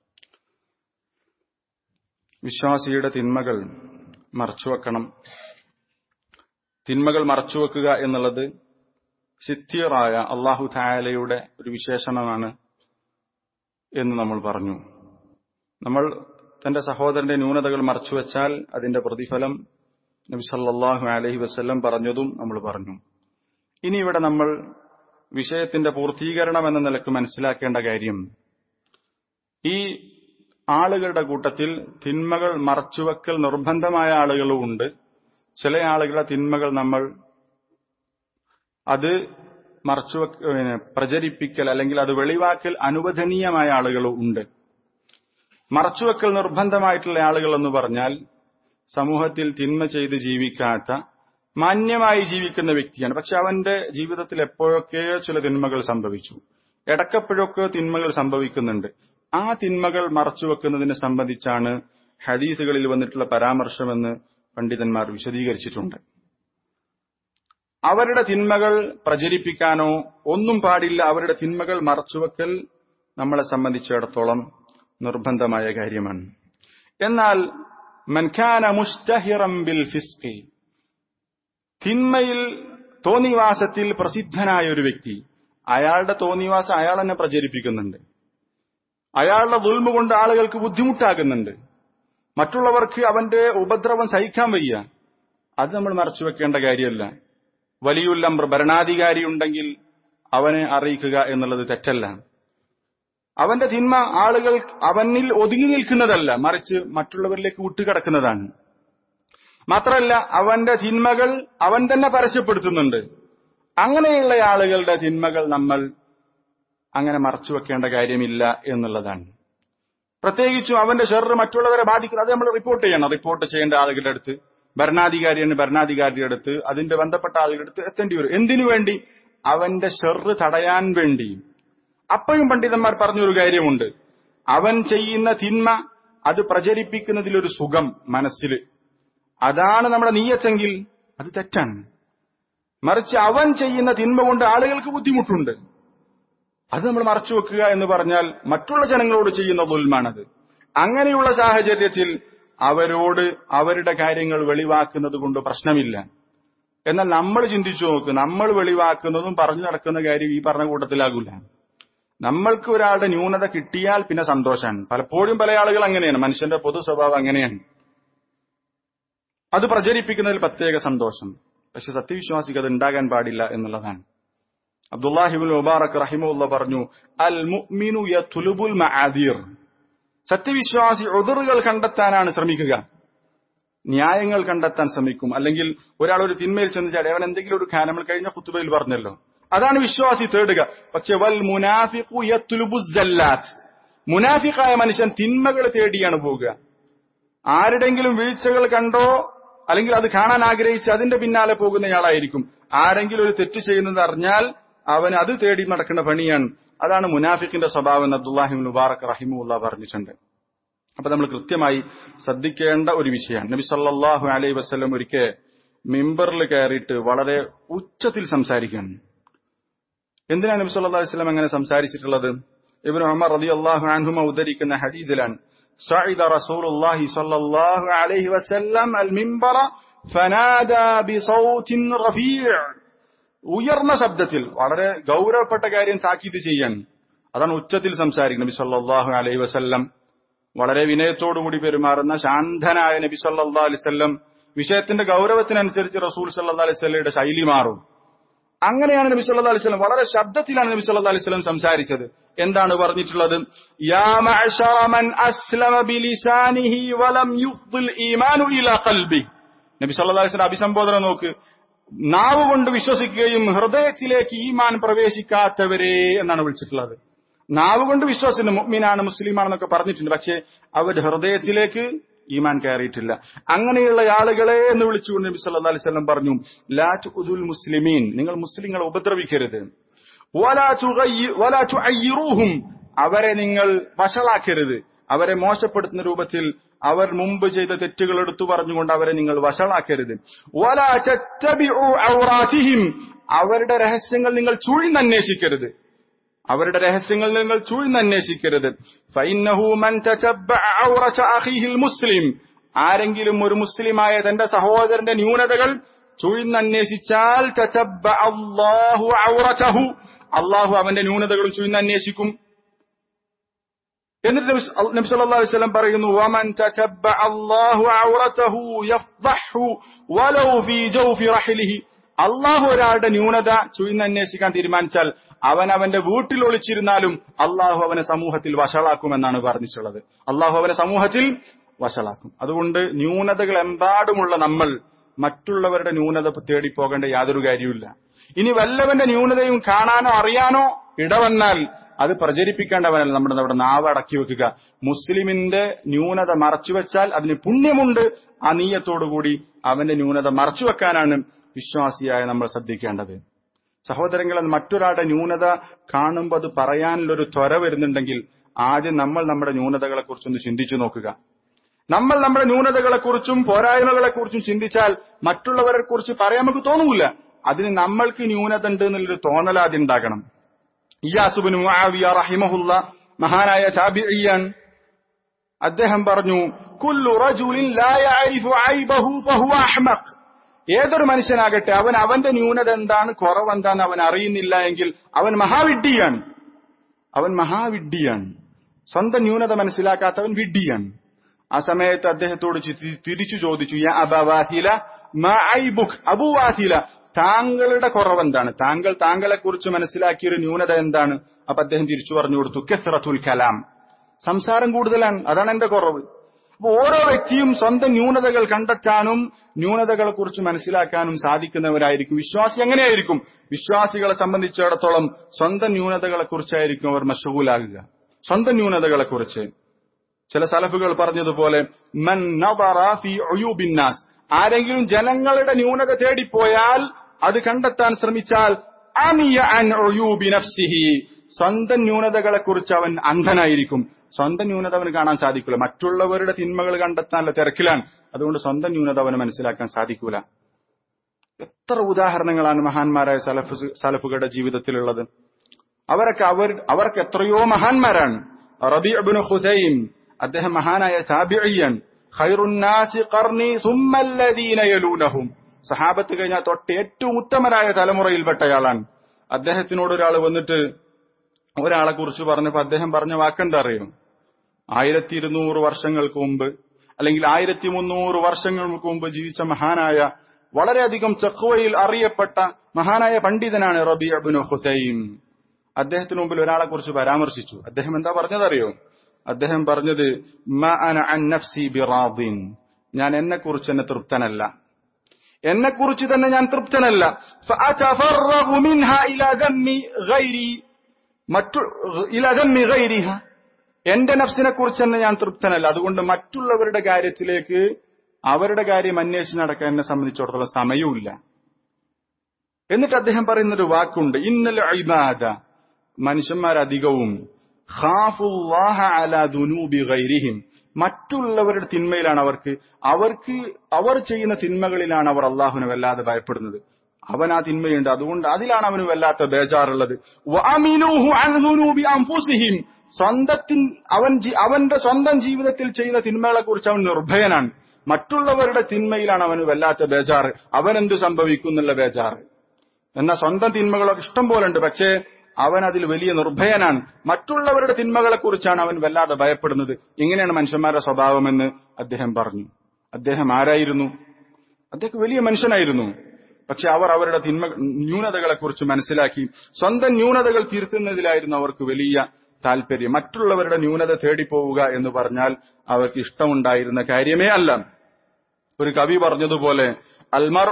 വിശ്വാസിയുടെ തിന്മകൾ മറച്ചുവെക്കണം തിന്മകൾ മറച്ചുവെക്കുക എന്നുള്ളത് സിത്തീറായ അള്ളാഹു തായാലയുടെ ഒരു വിശേഷണമാണ് എന്ന് നമ്മൾ പറഞ്ഞു നമ്മൾ തന്റെ സഹോദരന്റെ ന്യൂനതകൾ മറച്ചുവെച്ചാൽ അതിന്റെ പ്രതിഫലം നബി സല്ലല്ലാഹു അലൈഹി വസല്ലം പറഞ്ഞതും നമ്മൾ പറഞ്ഞു ഇനി ഇവിടെ നമ്മൾ വിഷയത്തിന്റെ പൂർത്തീകരണം എന്ന നിലക്ക് മനസ്സിലാക്കേണ്ട കാര്യം ഈ ആളുകളുടെ കൂട്ടത്തിൽ തിന്മകൾ മറച്ചുവെക്കൽ നിർബന്ധമായ ആളുകളും ഉണ്ട് ചില ആളുകളുടെ തിന്മകൾ നമ്മൾ അത് മറച്ചുവെക്ക പ്രചരിപ്പിക്കൽ അല്ലെങ്കിൽ അത് വെളിവാക്കൽ അനുവദനീയമായ ആളുകളും ഉണ്ട് മറച്ചുവെക്കൽ നിർബന്ധമായിട്ടുള്ള ആളുകൾ എന്ന് പറഞ്ഞാൽ സമൂഹത്തിൽ തിന്മ ചെയ്ത് ജീവിക്കാത്ത മാന്യമായി ജീവിക്കുന്ന വ്യക്തിയാണ് പക്ഷെ അവന്റെ ജീവിതത്തിൽ എപ്പോഴൊക്കെയോ ചില തിന്മകൾ സംഭവിച്ചു ഇടക്കപ്പോഴൊക്കെ തിന്മകൾ സംഭവിക്കുന്നുണ്ട് ആ തിന്മകൾ മറച്ചുവെക്കുന്നതിനെ സംബന്ധിച്ചാണ് ഹദീസുകളിൽ വന്നിട്ടുള്ള പരാമർശമെന്ന് പണ്ഡിതന്മാർ വിശദീകരിച്ചിട്ടുണ്ട് അവരുടെ തിന്മകൾ പ്രചരിപ്പിക്കാനോ ഒന്നും പാടില്ല അവരുടെ തിന്മകൾ മറച്ചുവെക്കൽ നമ്മളെ സംബന്ധിച്ചിടത്തോളം നിർബന്ധമായ കാര്യമാണ് എന്നാൽ മൻഖാന മുസ്തഹിറം ബിൽ ഫിസ്കി തിന്മയിൽ തോന്നിവാസത്തിൽ പ്രസിദ്ധനായ ഒരു വ്യക്തി അയാളുടെ തോന്നിവാസം അയാൾ തന്നെ പ്രചരിപ്പിക്കുന്നുണ്ട് അയാളുടെ ദുൽമ കൊണ്ട് ആളുകൾക്ക് ബുദ്ധിമുട്ടാകുന്നുണ്ട് മറ്റുള്ളവർക്ക് അവന്റെ ഉപദ്രവം സഹിക്കാൻ വയ്യ അത് നമ്മൾ മറച്ചു വെക്കേണ്ട കാര്യമല്ല വലിയുല്ലംബർ ഭരണാധികാരി ഉണ്ടെങ്കിൽ അവനെ അറിയിക്കുക എന്നുള്ളത് തെറ്റല്ല അവന്റെ തിന്മ ആളുകൾ അവനിൽ ഒതുങ്ങി നിൽക്കുന്നതല്ല മറിച്ച് മറ്റുള്ളവരിലേക്ക് വിട്ടുകിടക്കുന്നതാണ് മാത്രമല്ല അവന്റെ തിന്മകൾ അവൻ തന്നെ പരസ്യപ്പെടുത്തുന്നുണ്ട് അങ്ങനെയുള്ള ആളുകളുടെ തിന്മകൾ നമ്മൾ അങ്ങനെ മറച്ചു വെക്കേണ്ട കാര്യമില്ല എന്നുള്ളതാണ് പ്രത്യേകിച്ചും അവന്റെ ഷെറ് മറ്റുള്ളവരെ ബാധിക്കുന്നത് അത് നമ്മൾ റിപ്പോർട്ട് ചെയ്യണം റിപ്പോർട്ട് ചെയ്യേണ്ട ആളുകളുടെ അടുത്ത് ഭരണാധികാരിയാണ് ഭരണാധികാരിയുടെ അടുത്ത് അതിന്റെ ബന്ധപ്പെട്ട ആളുകളുടെ അടുത്ത് എത്തേണ്ടി വരും എന്തിനു വേണ്ടി അവന്റെ ഷെറ് തടയാൻ വേണ്ടി അപ്പോഴും പണ്ഡിതന്മാർ പറഞ്ഞൊരു കാര്യമുണ്ട് അവൻ ചെയ്യുന്ന തിന്മ അത് പ്രചരിപ്പിക്കുന്നതിലൊരു സുഖം മനസ്സിൽ അതാണ് നമ്മുടെ നീയത്തെങ്കിൽ അത് തെറ്റാണ് മറിച്ച് അവൻ ചെയ്യുന്ന തിന്മ കൊണ്ട് ആളുകൾക്ക് ബുദ്ധിമുട്ടുണ്ട് അത് നമ്മൾ മറച്ചു വെക്കുക എന്ന് പറഞ്ഞാൽ മറ്റുള്ള ജനങ്ങളോട് ചെയ്യുന്ന ദുൽമാണത് അങ്ങനെയുള്ള സാഹചര്യത്തിൽ അവരോട് അവരുടെ കാര്യങ്ങൾ വെളിവാക്കുന്നത് കൊണ്ട് പ്രശ്നമില്ല എന്നാൽ നമ്മൾ ചിന്തിച്ചു നോക്ക് നമ്മൾ വെളിവാക്കുന്നതും പറഞ്ഞു നടക്കുന്ന കാര്യം ഈ പറഞ്ഞ കൂട്ടത്തിലാകൂല നമ്മൾക്ക് ഒരാളുടെ ന്യൂനത കിട്ടിയാൽ പിന്നെ സന്തോഷമാണ് പലപ്പോഴും പല ആളുകൾ അങ്ങനെയാണ് മനുഷ്യന്റെ പൊതു സ്വഭാവം അങ്ങനെയാണ് അത് പ്രചരിപ്പിക്കുന്നതിൽ പ്രത്യേക സന്തോഷം പക്ഷെ സത്യവിശ്വാസിക്ക് അത് ഉണ്ടാകാൻ പാടില്ല എന്നുള്ളതാണ് അബ്ദുല്ലാഹിബുൽ മുബാറക് റഹിമുല്ല പറഞ്ഞു അൽ മുഅ്മിനു യത്ലുബുൽ മആദീർ സത്യവിശ്വാസി ഉദറുകൾ കണ്ടെത്താനാണ് ശ്രമിക്കുക ന്യായങ്ങൾ കണ്ടെത്താൻ ശ്രമിക്കും അല്ലെങ്കിൽ ഒരാൾ ഒരു തിന്മയിൽ ചെന്ന് ചാടി അവൻ എന്തെങ്കിലും ഒരു കാര്യം നമ്മൾ കഴിഞ്ഞ കുത്തുബയിൽ പറഞ്ഞല്ലോ അതാണ് വിശ്വാസി തേടുക പക്ഷെ വൽ മുനാഫിഖു യത്ലുബു സല്ലാത്ത് മുനാഫിഖായ മനുഷ്യൻ തിന്മകൾ തേടിയാണ് പോവുക ആരുടെങ്കിലും വീഴ്ചകൾ കണ്ടോ അല്ലെങ്കിൽ അത് കാണാൻ ആഗ്രഹിച്ച് അതിന്റെ പിന്നാലെ പോകുന്നയാളായിരിക്കും ആരെങ്കിലും ഒരു തെറ്റ് ചെയ്യുന്നത് അറിഞ്ഞാൽ അവൻ അത് തേടി നടക്കുന്ന പണിയാണ് അതാണ് മുനാഫിക്കിന്റെ സ്വഭാവം എന്ന് അബ്ദുല്ലാഹി മുബാറക് റഹിമുല്ല പറഞ്ഞിട്ടുണ്ട് അപ്പൊ നമ്മൾ കൃത്യമായി ശ്രദ്ധിക്കേണ്ട ഒരു വിഷയമാണ് നബി സല്ലാഹു അലൈഹി വസ്ലം ഒരിക്കൽ മിമ്പറിൽ കയറിയിട്ട് വളരെ ഉച്ചത്തിൽ സംസാരിക്കുകയാണ് എന്തിനാണ് നബി സല്ലാ അലൈഹി സ്വലം അങ്ങനെ സംസാരിച്ചിട്ടുള്ളത് ഇബിൻ ഉമർ റതി അള്ളാഹു അൻഹുമ ഉദ്ധരിക്കുന്ന ഹദീദിലാണ് صعد رسول الله صلى الله عليه وسلم المنبر فنادى بصوت رفيع ഉയർന്ന ശബ്ദത്തിൽ വളരെ ഗൗരവപ്പെട്ട കാര്യം താക്കീത് ചെയ്യാൻ അതാണ് ഉച്ചത്തിൽ സംസാരിക്കുന്നത് നബി സല്ലാഹു അലൈഹി വസല്ലം വളരെ വിനയത്തോടുകൂടി പെരുമാറുന്ന ശാന്തനായ നബി സല്ലാ അലിസ്വല്ലം വിഷയത്തിന്റെ ഗൗരവത്തിനനുസരിച്ച് റസൂൽ സല്ലാ അലിസ്വല്ലയുടെ ശൈലി മാറും അങ്ങനെയാണ് നബി സല്ലാ അലിസ്വലം വളരെ ശബ്ദത്തിലാണ് നബി സല്ലാ അലിസ്വലം സംസാരിച്ചത് എന്താണ് പറഞ്ഞിട്ടുള്ളത് യാ മഅ്ശറ മൻ അസ്ലമ ബിലിസാനിഹി വലം യുഫ്ദിൽ ഈമാനു ഇലാ ഖൽബി നബി സല്ലല്ലാഹു അലൈഹി വസല്ലം അഭിസംബോധന നോക്ക് നാവ് കൊണ്ട് വിശ്വസിക്കുകയും ഹൃദയത്തിലേക്ക് ഈമാൻ പ്രവേശിക്കാത്തവരെ എന്നാണ് വിളിച്ചിട്ടുള്ളത് നാവ് കൊണ്ട് വിശ്വസിക്കുന്നു മുഅ്മിനാണ് മുസ്ലിമാണെന്നൊക്കെ പറഞ്ഞിട്ടുണ്ട് പക്ഷേ അവരുടെ ഹൃദയത്തിലേക്ക് ഈമാൻ കയറിയിട്ടില്ല അങ്ങനെയുള്ള ആളുകളെ എന്ന് വിളിച്ചുകൊണ്ട് നബി സല്ലല്ലാഹു അലൈഹി വസല്ലം പറഞ്ഞു ലാ തുഉദുൽ മുസ്ലിമീൻ നിങ്ങൾ മുസ്ലിങ്ങളെ ഉപദ്രവിക്കരുത് വലാറ്റുഅയ്യിറൂഹും അവരെ നിങ്ങൾ വഷളാക്കരുത് അവരെ മോശപ്പെടുത്തുന്ന രൂപത്തിൽ അവർ മുമ്പ് ചെയ്ത തെറ്റുകൾ എടുത്തു പറഞ്ഞുകൊണ്ട് അവരെ നിങ്ങൾ വഷളാക്കരുത് ഔറാറ്റിഹിം അവരുടെ രഹസ്യങ്ങൾ നിങ്ങൾ ചുഴിന്നന്വേഷിക്കരുത് അവരുടെ രഹസ്യങ്ങൾ നിങ്ങൾ ചുഴിന്നന്വേഷിക്കരുത് മുസ്ലിം ആരെങ്കിലും ഒരു മുസ്ലിമായ തന്റെ സഹോദരന്റെ ന്യൂനതകൾ ചുഴിന്നന്വേഷിച്ചാൽ അള്ളാഹു അവന്റെ ന്യൂനതകളും ചുഴിന്നന്വേഷിക്കും എന്നിട്ട് നബി സ- നബി സല്ലല്ലാഹു അലൈഹി വസല്ലം പറയുന്നു വമൻ തതബ്ബഅ അല്ലാഹു ഔറതഹു യഫ്ദഹു വലൗ ഫീ ജൗഫി റഹ്ലിഹി അള്ളാഹു ഒരാളുടെ ന്യൂനത ചുയിന്നന്വേഷിക്കാൻ തീരുമാനിച്ചാൽ അവൻ അവന്റെ വീട്ടിൽ ഒളിച്ചിരുന്നാലും അള്ളാഹു അവനെ സമൂഹത്തിൽ വഷളാക്കുമെന്നാണ് പറഞ്ഞിട്ടുള്ളത് അള്ളാഹു അവനെ സമൂഹത്തിൽ വഷളാക്കും അതുകൊണ്ട് ന്യൂനതകൾ എമ്പാടുമുള്ള നമ്മൾ മറ്റുള്ളവരുടെ ന്യൂനത തേടി പോകേണ്ട യാതൊരു കാര്യവുമില്ല ഇനി വല്ലവന്റെ ന്യൂനതയും കാണാനോ അറിയാനോ ഇടവന്നാൽ അത് പ്രചരിപ്പിക്കേണ്ടവനല്ല നമ്മുടെ നമ്മുടെ നാവ് അടക്കി വെക്കുക മുസ്ലിമിന്റെ ന്യൂനത മറച്ചുവെച്ചാൽ അതിന് പുണ്യമുണ്ട് ആ നീയത്തോടുകൂടി അവന്റെ ന്യൂനത മറച്ചുവെക്കാനാണ് വിശ്വാസിയായ നമ്മൾ ശ്രദ്ധിക്കേണ്ടത് സഹോദരങ്ങളെ മറ്റൊരാളുടെ ന്യൂനത കാണുമ്പോൾ അത് പറയാനുള്ളൊരു ത്വര വരുന്നുണ്ടെങ്കിൽ ആദ്യം നമ്മൾ നമ്മുടെ ന്യൂനതകളെ കുറിച്ചൊന്ന് ചിന്തിച്ചു നോക്കുക നമ്മൾ നമ്മുടെ ന്യൂനതകളെക്കുറിച്ചും പോരായ്മകളെക്കുറിച്ചും ചിന്തിച്ചാൽ മറ്റുള്ളവരെ കുറിച്ച് പറയാൻ നമുക്ക് തോന്നൂല അതിന് നമ്മൾക്ക് ന്യൂനത ഉണ്ട് എന്നുള്ളൊരു തോന്നൽ ആദ്യം ഉണ്ടാകണം ഇയാസുബിന് മുആവിയ റഹിമഹുല്ല മഹാനായ ചാബിഇയാൻ അദ്ദേഹം പറഞ്ഞു കുല്ലു റജുലിൻ ലാ യഅരിഫു ഐബഹു ഫഹുവ അഹ്മഖ് ഏതൊരു മനുഷ്യനാകട്ടെ അവൻ അവന്റെ ന്യൂനത എന്താണ് കുറവെന്താന്ന് അവൻ അറിയുന്നില്ല എങ്കിൽ അവൻ മഹാവിഡ്ഢിയാണ് അവൻ മഹാവിഡ്ഢിയാണ് സ്വന്തം ന്യൂനത മനസ്സിലാക്കാത്തവൻ വിഡ്ഢിയാണ് ആ സമയത്ത് അദ്ദേഹത്തോട് ചി- തിരിച്ചു ചോദിച്ചു യാ അബവാഹില മാ ഐബുക് അബുവാഹില താങ്കളുടെ കുറവെന്താണ് താങ്കൾ താങ്കളെ കുറിച്ച് മനസ്സിലാക്കിയ ഒരു ന്യൂനത എന്താണ് അപ്പൊ അദ്ദേഹം തിരിച്ചു പറഞ്ഞു കൊടുത്തു കെസ്റത്തുൽ കലാം സംസാരം കൂടുതലാണ് അതാണ് എന്റെ കുറവ് അപ്പൊ ഓരോ വ്യക്തിയും സ്വന്തം ന്യൂനതകൾ കണ്ടെത്താനും ന്യൂനതകളെ കുറിച്ച് മനസ്സിലാക്കാനും സാധിക്കുന്നവരായിരിക്കും വിശ്വാസി എങ്ങനെയായിരിക്കും വിശ്വാസികളെ സംബന്ധിച്ചിടത്തോളം സ്വന്തം ന്യൂനതകളെ കുറിച്ചായിരിക്കും അവർ മഷഗൂലാകുക സ്വന്തം ന്യൂനതകളെ കുറിച്ച് ചില സലഫുകൾ പറഞ്ഞതുപോലെ മൻ നദറ ഫീ ഉയൂബിൻ നാസ് ആരെങ്കിലും ജനങ്ങളുടെ ന്യൂനത തേടിപ്പോയാൽ അത് കണ്ടെത്താൻ ശ്രമിച്ചാൽ അമിയ അൻ ഉയൂബി നഫ്സിഹി സ്വന്തം ന്യൂനതകളെ കുറിച്ച് അവൻ അന്ധനായിരിക്കും സ്വന്തം ന്യൂനത അവന് കാണാൻ സാധിക്കില്ല മറ്റുള്ളവരുടെ തിന്മകൾ കണ്ടെത്താനുള്ള തിരക്കിലാണ് അതുകൊണ്ട് സ്വന്തം ന്യൂനത അവന് മനസ്സിലാക്കാൻ സാധിക്കൂല എത്ര ഉദാഹരണങ്ങളാണ് മഹാന്മാരായ സലഫ് സലഫുകളുടെ ജീവിതത്തിലുള്ളത് അവരൊക്കെ അവർ അവർക്ക് എത്രയോ മഹാന്മാരാണ് റബിഅബ്നു ഖുസൈം അദ്ദേഹം മഹാനായ താബിഇയൻ ഖൈറുന്നാസി ഖർനി സുമ്മല്ലദീന യലൂനഹും സഹാബത്ത് കഴിഞ്ഞാൽ തൊട്ട് ഏറ്റവും ഉത്തമരായ തലമുറയിൽപ്പെട്ടയാളാണ് അദ്ദേഹത്തിനോട് ഒരാൾ വന്നിട്ട് ഒരാളെ കുറിച്ച് പറഞ്ഞപ്പോ അദ്ദേഹം പറഞ്ഞ വാക്കെന്താ അറിയോ ആയിരത്തി ഇരുന്നൂറ് വർഷങ്ങൾക്ക് മുമ്പ് അല്ലെങ്കിൽ ആയിരത്തി മുന്നൂറ് വർഷങ്ങൾക്ക് മുമ്പ് ജീവിച്ച മഹാനായ വളരെയധികം ചക്കുവയിൽ അറിയപ്പെട്ട മഹാനായ പണ്ഡിതനാണ് റബി അബുനു ഹുസൈം അദ്ദേഹത്തിന് മുമ്പിൽ ഒരാളെ കുറിച്ച് പരാമർശിച്ചു അദ്ദേഹം എന്താ പറഞ്ഞതറിയോ അദ്ദേഹം പറഞ്ഞത് "മാ അന അൻ നഫ്സി ബിറാദിൻ." ഞാൻ എന്നെ കുറിച്ച് എന്നെ തൃപ്തനല്ല എന്നെ കുറിച്ച് തന്നെ ഞാൻ തൃപ്തനല്ല فأتفرغ منها إلى ذم غيري മറ്റു إلى ذم غيرها എന്റെ നഫ്സിനെ കുറിച്ച് തന്നെ ഞാൻ തൃപ്തനല്ല അതുകൊണ്ട് മറ്റുള്ളവരുടെ കാര്യത്തിലേക്ക് അവരുടെ കാര്യം അന്വേഷിച്ച് നടക്കാൻ എന്നെ സംബന്ധിച്ചിടത്തോളം സമയവുമില്ല എന്നിട്ട് അദ്ദേഹം പറയുന്നൊരു വാക്കുണ്ട് ഇന്നലെ ഇബാദ മനുഷ്യന്മാരധികവും ഖാഫുല്ലാഹ അലാ ദുനൂബി ഗൈരിഹിം മറ്റുള്ളവരുടെ തിന്മയിലാണ് അവർക്ക് അവർക്ക് അവർ ചെയ്യുന്ന തിന്മകളിലാണ് അവർ അള്ളാഹുവിനെ വല്ലാതെ ഭയപ്പെടുന്നത് അവൻ ആ തിന്മയുണ്ട് അതുകൊണ്ട് അതിലാണ് അവന് വല്ലാത്ത ബേജാറുള്ളത് വഅമിനൂഹു അൻ ദുനൂബി അൻഫുസിഹിം സ്വന്തത്തിൻ അവൻ ജി- അവന്റെ സ്വന്തം ജീവിതത്തിൽ ചെയ്യുന്ന തിന്മകളെ കുറിച്ച് അവൻ നിർഭയനാണ് മറ്റുള്ളവരുടെ തിന്മയിലാണ് അവന് വല്ലാത്ത ബേജാറ് അവനെന്ത് സംഭവിക്കും എന്നുള്ള ബേജാറ് എന്നാൽ സ്വന്തം തിന്മകളൊക്കെ ഇഷ്ടം പോലെ ഉണ്ട് പക്ഷേ അവൻ അതിൽ വലിയ നിർഭയനാണ് മറ്റുള്ളവരുടെ തിന്മകളെ കുറിച്ചാണ് അവൻ വല്ലാതെ ഭയപ്പെടുന്നത് ഇങ്ങനെയാണ് മനുഷ്യന്മാരുടെ സ്വഭാവമെന്ന് അദ്ദേഹം പറഞ്ഞു അദ്ദേഹം ആരായിരുന്നു അദ്ദേഹം വലിയ മനുഷ്യനായിരുന്നു പക്ഷെ അവർ അവരുടെ തിന്മ ന്യൂനതകളെ കുറിച്ച് മനസ്സിലാക്കി സ്വന്തം ന്യൂനതകൾ തീർത്തുന്നതിലായിരുന്നു അവർക്ക് വലിയ താല്പര്യം മറ്റുള്ളവരുടെ ന്യൂനത തേടിപ്പോവുക എന്ന് പറഞ്ഞാൽ അവർക്ക് ഇഷ്ടമുണ്ടായിരുന്ന കാര്യമേ അല്ല ഒരു കവി പറഞ്ഞതുപോലെ അൽമർ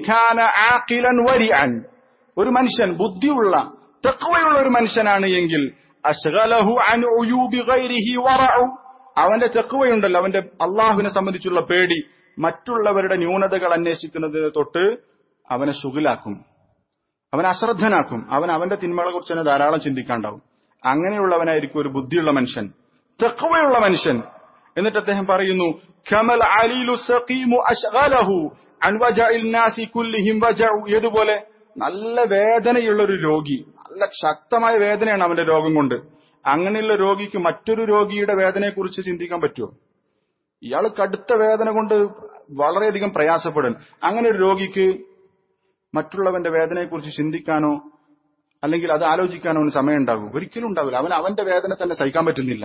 ഒരു മനുഷ്യൻ ബുദ്ധിയുള്ള തെക്കുവയുള്ള ഒരു മനുഷ്യനാണ് എങ്കിൽ അശ്ഗലഹു അൻ ഉയൂബി ഗൈരിഹി വറഉ അവന്റെ തെക്കുവയുണ്ടല്ലോ അവന്റെ അള്ളാഹുവിനെ സംബന്ധിച്ചുള്ള പേടി മറ്റുള്ളവരുടെ ന്യൂനതകൾ അന്വേഷിക്കുന്നതിന് തൊട്ട് അവനെ ശുഗിലാക്കും അവനെ അശ്രദ്ധനാക്കും അവൻ അവന്റെ തിന്മകളെ കുറിച്ച് തന്നെ ധാരാളം ചിന്തിക്കാണ്ടാവും അങ്ങനെയുള്ളവനായിരിക്കും ഒരു ബുദ്ധിയുള്ള മനുഷ്യൻ തെക്കുവയുള്ള മനുഷ്യൻ എന്നിട്ട് അദ്ദേഹം പറയുന്നു ഖമൽ അലീലു സഖീമു അശ്ഗലഹു അൻ വജഇൽ നാസി കുല്ലിഹിം വജഉ ഏതുപോലെ നല്ല വേദനയുള്ള ഒരു രോഗി നല്ല ശക്തമായ വേദനയാണ് അവന്റെ രോഗം കൊണ്ട് അങ്ങനെയുള്ള രോഗിക്ക് മറ്റൊരു രോഗിയുടെ വേദനയെക്കുറിച്ച് ചിന്തിക്കാൻ പറ്റുമോ ഇയാൾ കടുത്ത വേദന കൊണ്ട് വളരെയധികം പ്രയാസപ്പെടും അങ്ങനെ ഒരു രോഗിക്ക് മറ്റുള്ളവന്റെ വേദനയെക്കുറിച്ച് ചിന്തിക്കാനോ അല്ലെങ്കിൽ അത് ആലോചിക്കാനോ അവന് സമയം ഉണ്ടാകും ഒരിക്കലും ഉണ്ടാവില്ല അവൻ അവന്റെ വേദന തന്നെ സഹിക്കാൻ പറ്റുന്നില്ല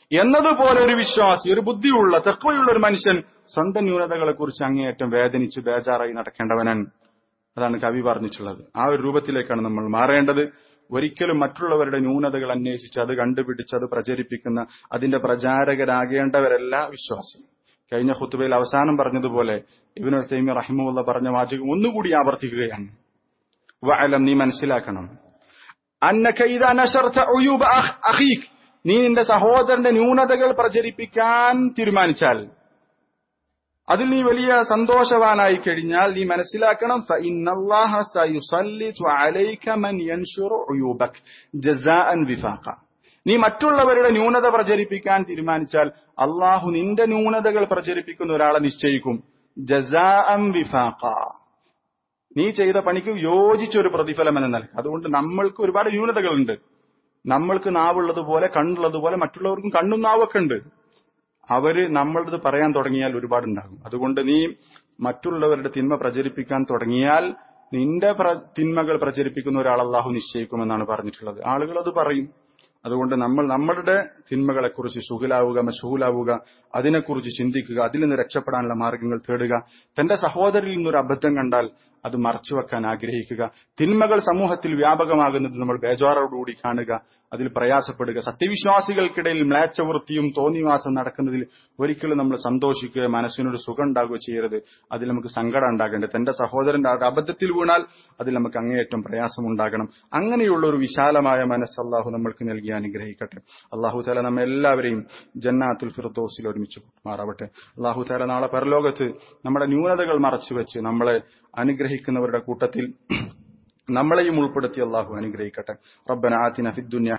എന്നതുപോലെ ഒരു വിശ്വാസി ഒരു ബുദ്ധിയുള്ള തെക്കവയുള്ള ഒരു മനുഷ്യൻ സ്വന്തം ന്യൂനതകളെ കുറിച്ച് അങ്ങേയറ്റം വേദനിച്ച് ബേജാറായി നടക്കേണ്ടവനാണ് അതാണ് കവി പറഞ്ഞിട്ടുള്ളത് ആ ഒരു രൂപത്തിലേക്കാണ് നമ്മൾ മാറേണ്ടത് ഒരിക്കലും മറ്റുള്ളവരുടെ ന്യൂനതകൾ അന്വേഷിച്ച് അത് കണ്ടുപിടിച്ച് അത് പ്രചരിപ്പിക്കുന്ന അതിന്റെ പ്രചാരകരാകേണ്ടവരല്ല വിശ്വാസി കഴിഞ്ഞ ഹുത്തുബയിൽ അവസാനം പറഞ്ഞതുപോലെ ഇബിന് സൈമി റഹിമുള്ള പറഞ്ഞ വാചകം ഒന്നുകൂടി ആവർത്തിക്കുകയാണ് വഅലം നീ മനസ്സിലാക്കണം അന്നക ഇദാ നശർത ഉയൂബ അഖ്- അഖീക് നീ നിന്റെ സഹോദരന്റെ ന്യൂനതകൾ പ്രചരിപ്പിക്കാൻ തീരുമാനിച്ചാൽ അതിൽ നീ വലിയ സന്തോഷവാനായി കഴിഞ്ഞാൽ നീ മനസ്സിലാക്കണം ഫഇന്നല്ലാഹ സയുസല്ലിതു അലൈക മൻ യൻശുറു ഉയൂബക് ജസാഅൻ വിഫാഖ നീ മറ്റുള്ളവരുടെ ന്യൂനത പ്രചരിപ്പിക്കാൻ തീരുമാനിച്ചാൽ അള്ളാഹു നിന്റെ ന്യൂനതകൾ പ്രചരിപ്പിക്കുന്ന ഒരാളെ നിശ്ചയിക്കും ജസാഅൻ വിഫാഖ നീ ചെയ്ത പണിക്ക് യോജിച്ചൊരു പ്രതിഫലം എന്ന നിലക്ക് അതുകൊണ്ട് നമ്മൾക്ക് ഒരുപാട് ന്യൂനതകളുണ്ട് നമ്മൾക്ക് നാവുള്ളതുപോലെ കണ്ണുള്ളതുപോലെ മറ്റുള്ളവർക്കും കണ്ണും നാവൊക്കെ ഉണ്ട് അവര് നമ്മളത് പറയാൻ തുടങ്ങിയാൽ ഒരുപാടുണ്ടാകും അതുകൊണ്ട് നീ മറ്റുള്ളവരുടെ തിന്മ പ്രചരിപ്പിക്കാൻ തുടങ്ങിയാൽ നിന്റെ പ്ര- തിന്മകൾ പ്രചരിപ്പിക്കുന്ന ഒരാൾ അള്ളാഹു നിശ്ചയിക്കുമെന്നാണ് പറഞ്ഞിട്ടുള്ളത് ആളുകൾ അത് പറയും അതുകൊണ്ട് നമ്മൾ നമ്മളുടെ തിന്മകളെക്കുറിച്ച് സുഖലാവുക മശൂലാവുക അതിനെക്കുറിച്ച് ചിന്തിക്കുക അതിൽ നിന്ന് രക്ഷപ്പെടാനുള്ള മാർഗങ്ങൾ തേടുക തന്റെ സഹോദരിൽ നിന്നൊരു അബദ്ധം കണ്ടാൽ അത് മറച്ചുവെക്കാൻ ആഗ്രഹിക്കുക തിന്മകൾ സമൂഹത്തിൽ വ്യാപകമാകുന്നത് നമ്മൾ ബേജാറോടുകൂടി കാണുക അതിൽ പ്രയാസപ്പെടുക സത്യവിശ്വാസികൾക്കിടയിൽ മ്ലേച്ഛവൃത്തിയും തോന്നിവാസം നടക്കുന്നതിൽ ഒരിക്കലും നമ്മൾ സന്തോഷിക്കുക മനസ്സിനൊരു സുഖം ഉണ്ടാകുക ചെയ്യരുത് അതിൽ നമുക്ക് സങ്കടം ഉണ്ടാകേണ്ടത് തന്റെ സഹോദരന്റെ ആ ഒരു അബദ്ധത്തിൽ വീണാൽ അതിൽ നമുക്ക് അങ്ങേയറ്റം പ്രയാസം ഉണ്ടാകണം അങ്ങനെയുള്ള ഒരു വിശാലമായ മനസ്സ് അള്ളാഹു നമ്മൾക്ക് നൽകി അനുഗ്രഹിക്കട്ടെ അള്ളാഹു താല നമ്മെ എല്ലാവരെയും ജന്നാത്തുൽ ഫിർദോസിൽ ഒരുമിച്ച് മാറാവട്ടെ അള്ളാഹു താല നാളെ പരലോകത്ത് നമ്മുടെ ന്യൂനതകൾ മറച്ചു വെച്ച് നമ്മളെ അനുഗ്രഹിക്കുന്നവരുടെ കൂട്ടത്തിൽ നമ്മളെയും ഉൾപ്പെടുത്തി അള്ളാഹു അനുഗ്രഹിക്കട്ടെ റബ്ബന ആതിന ഫിദ്ദുനിയ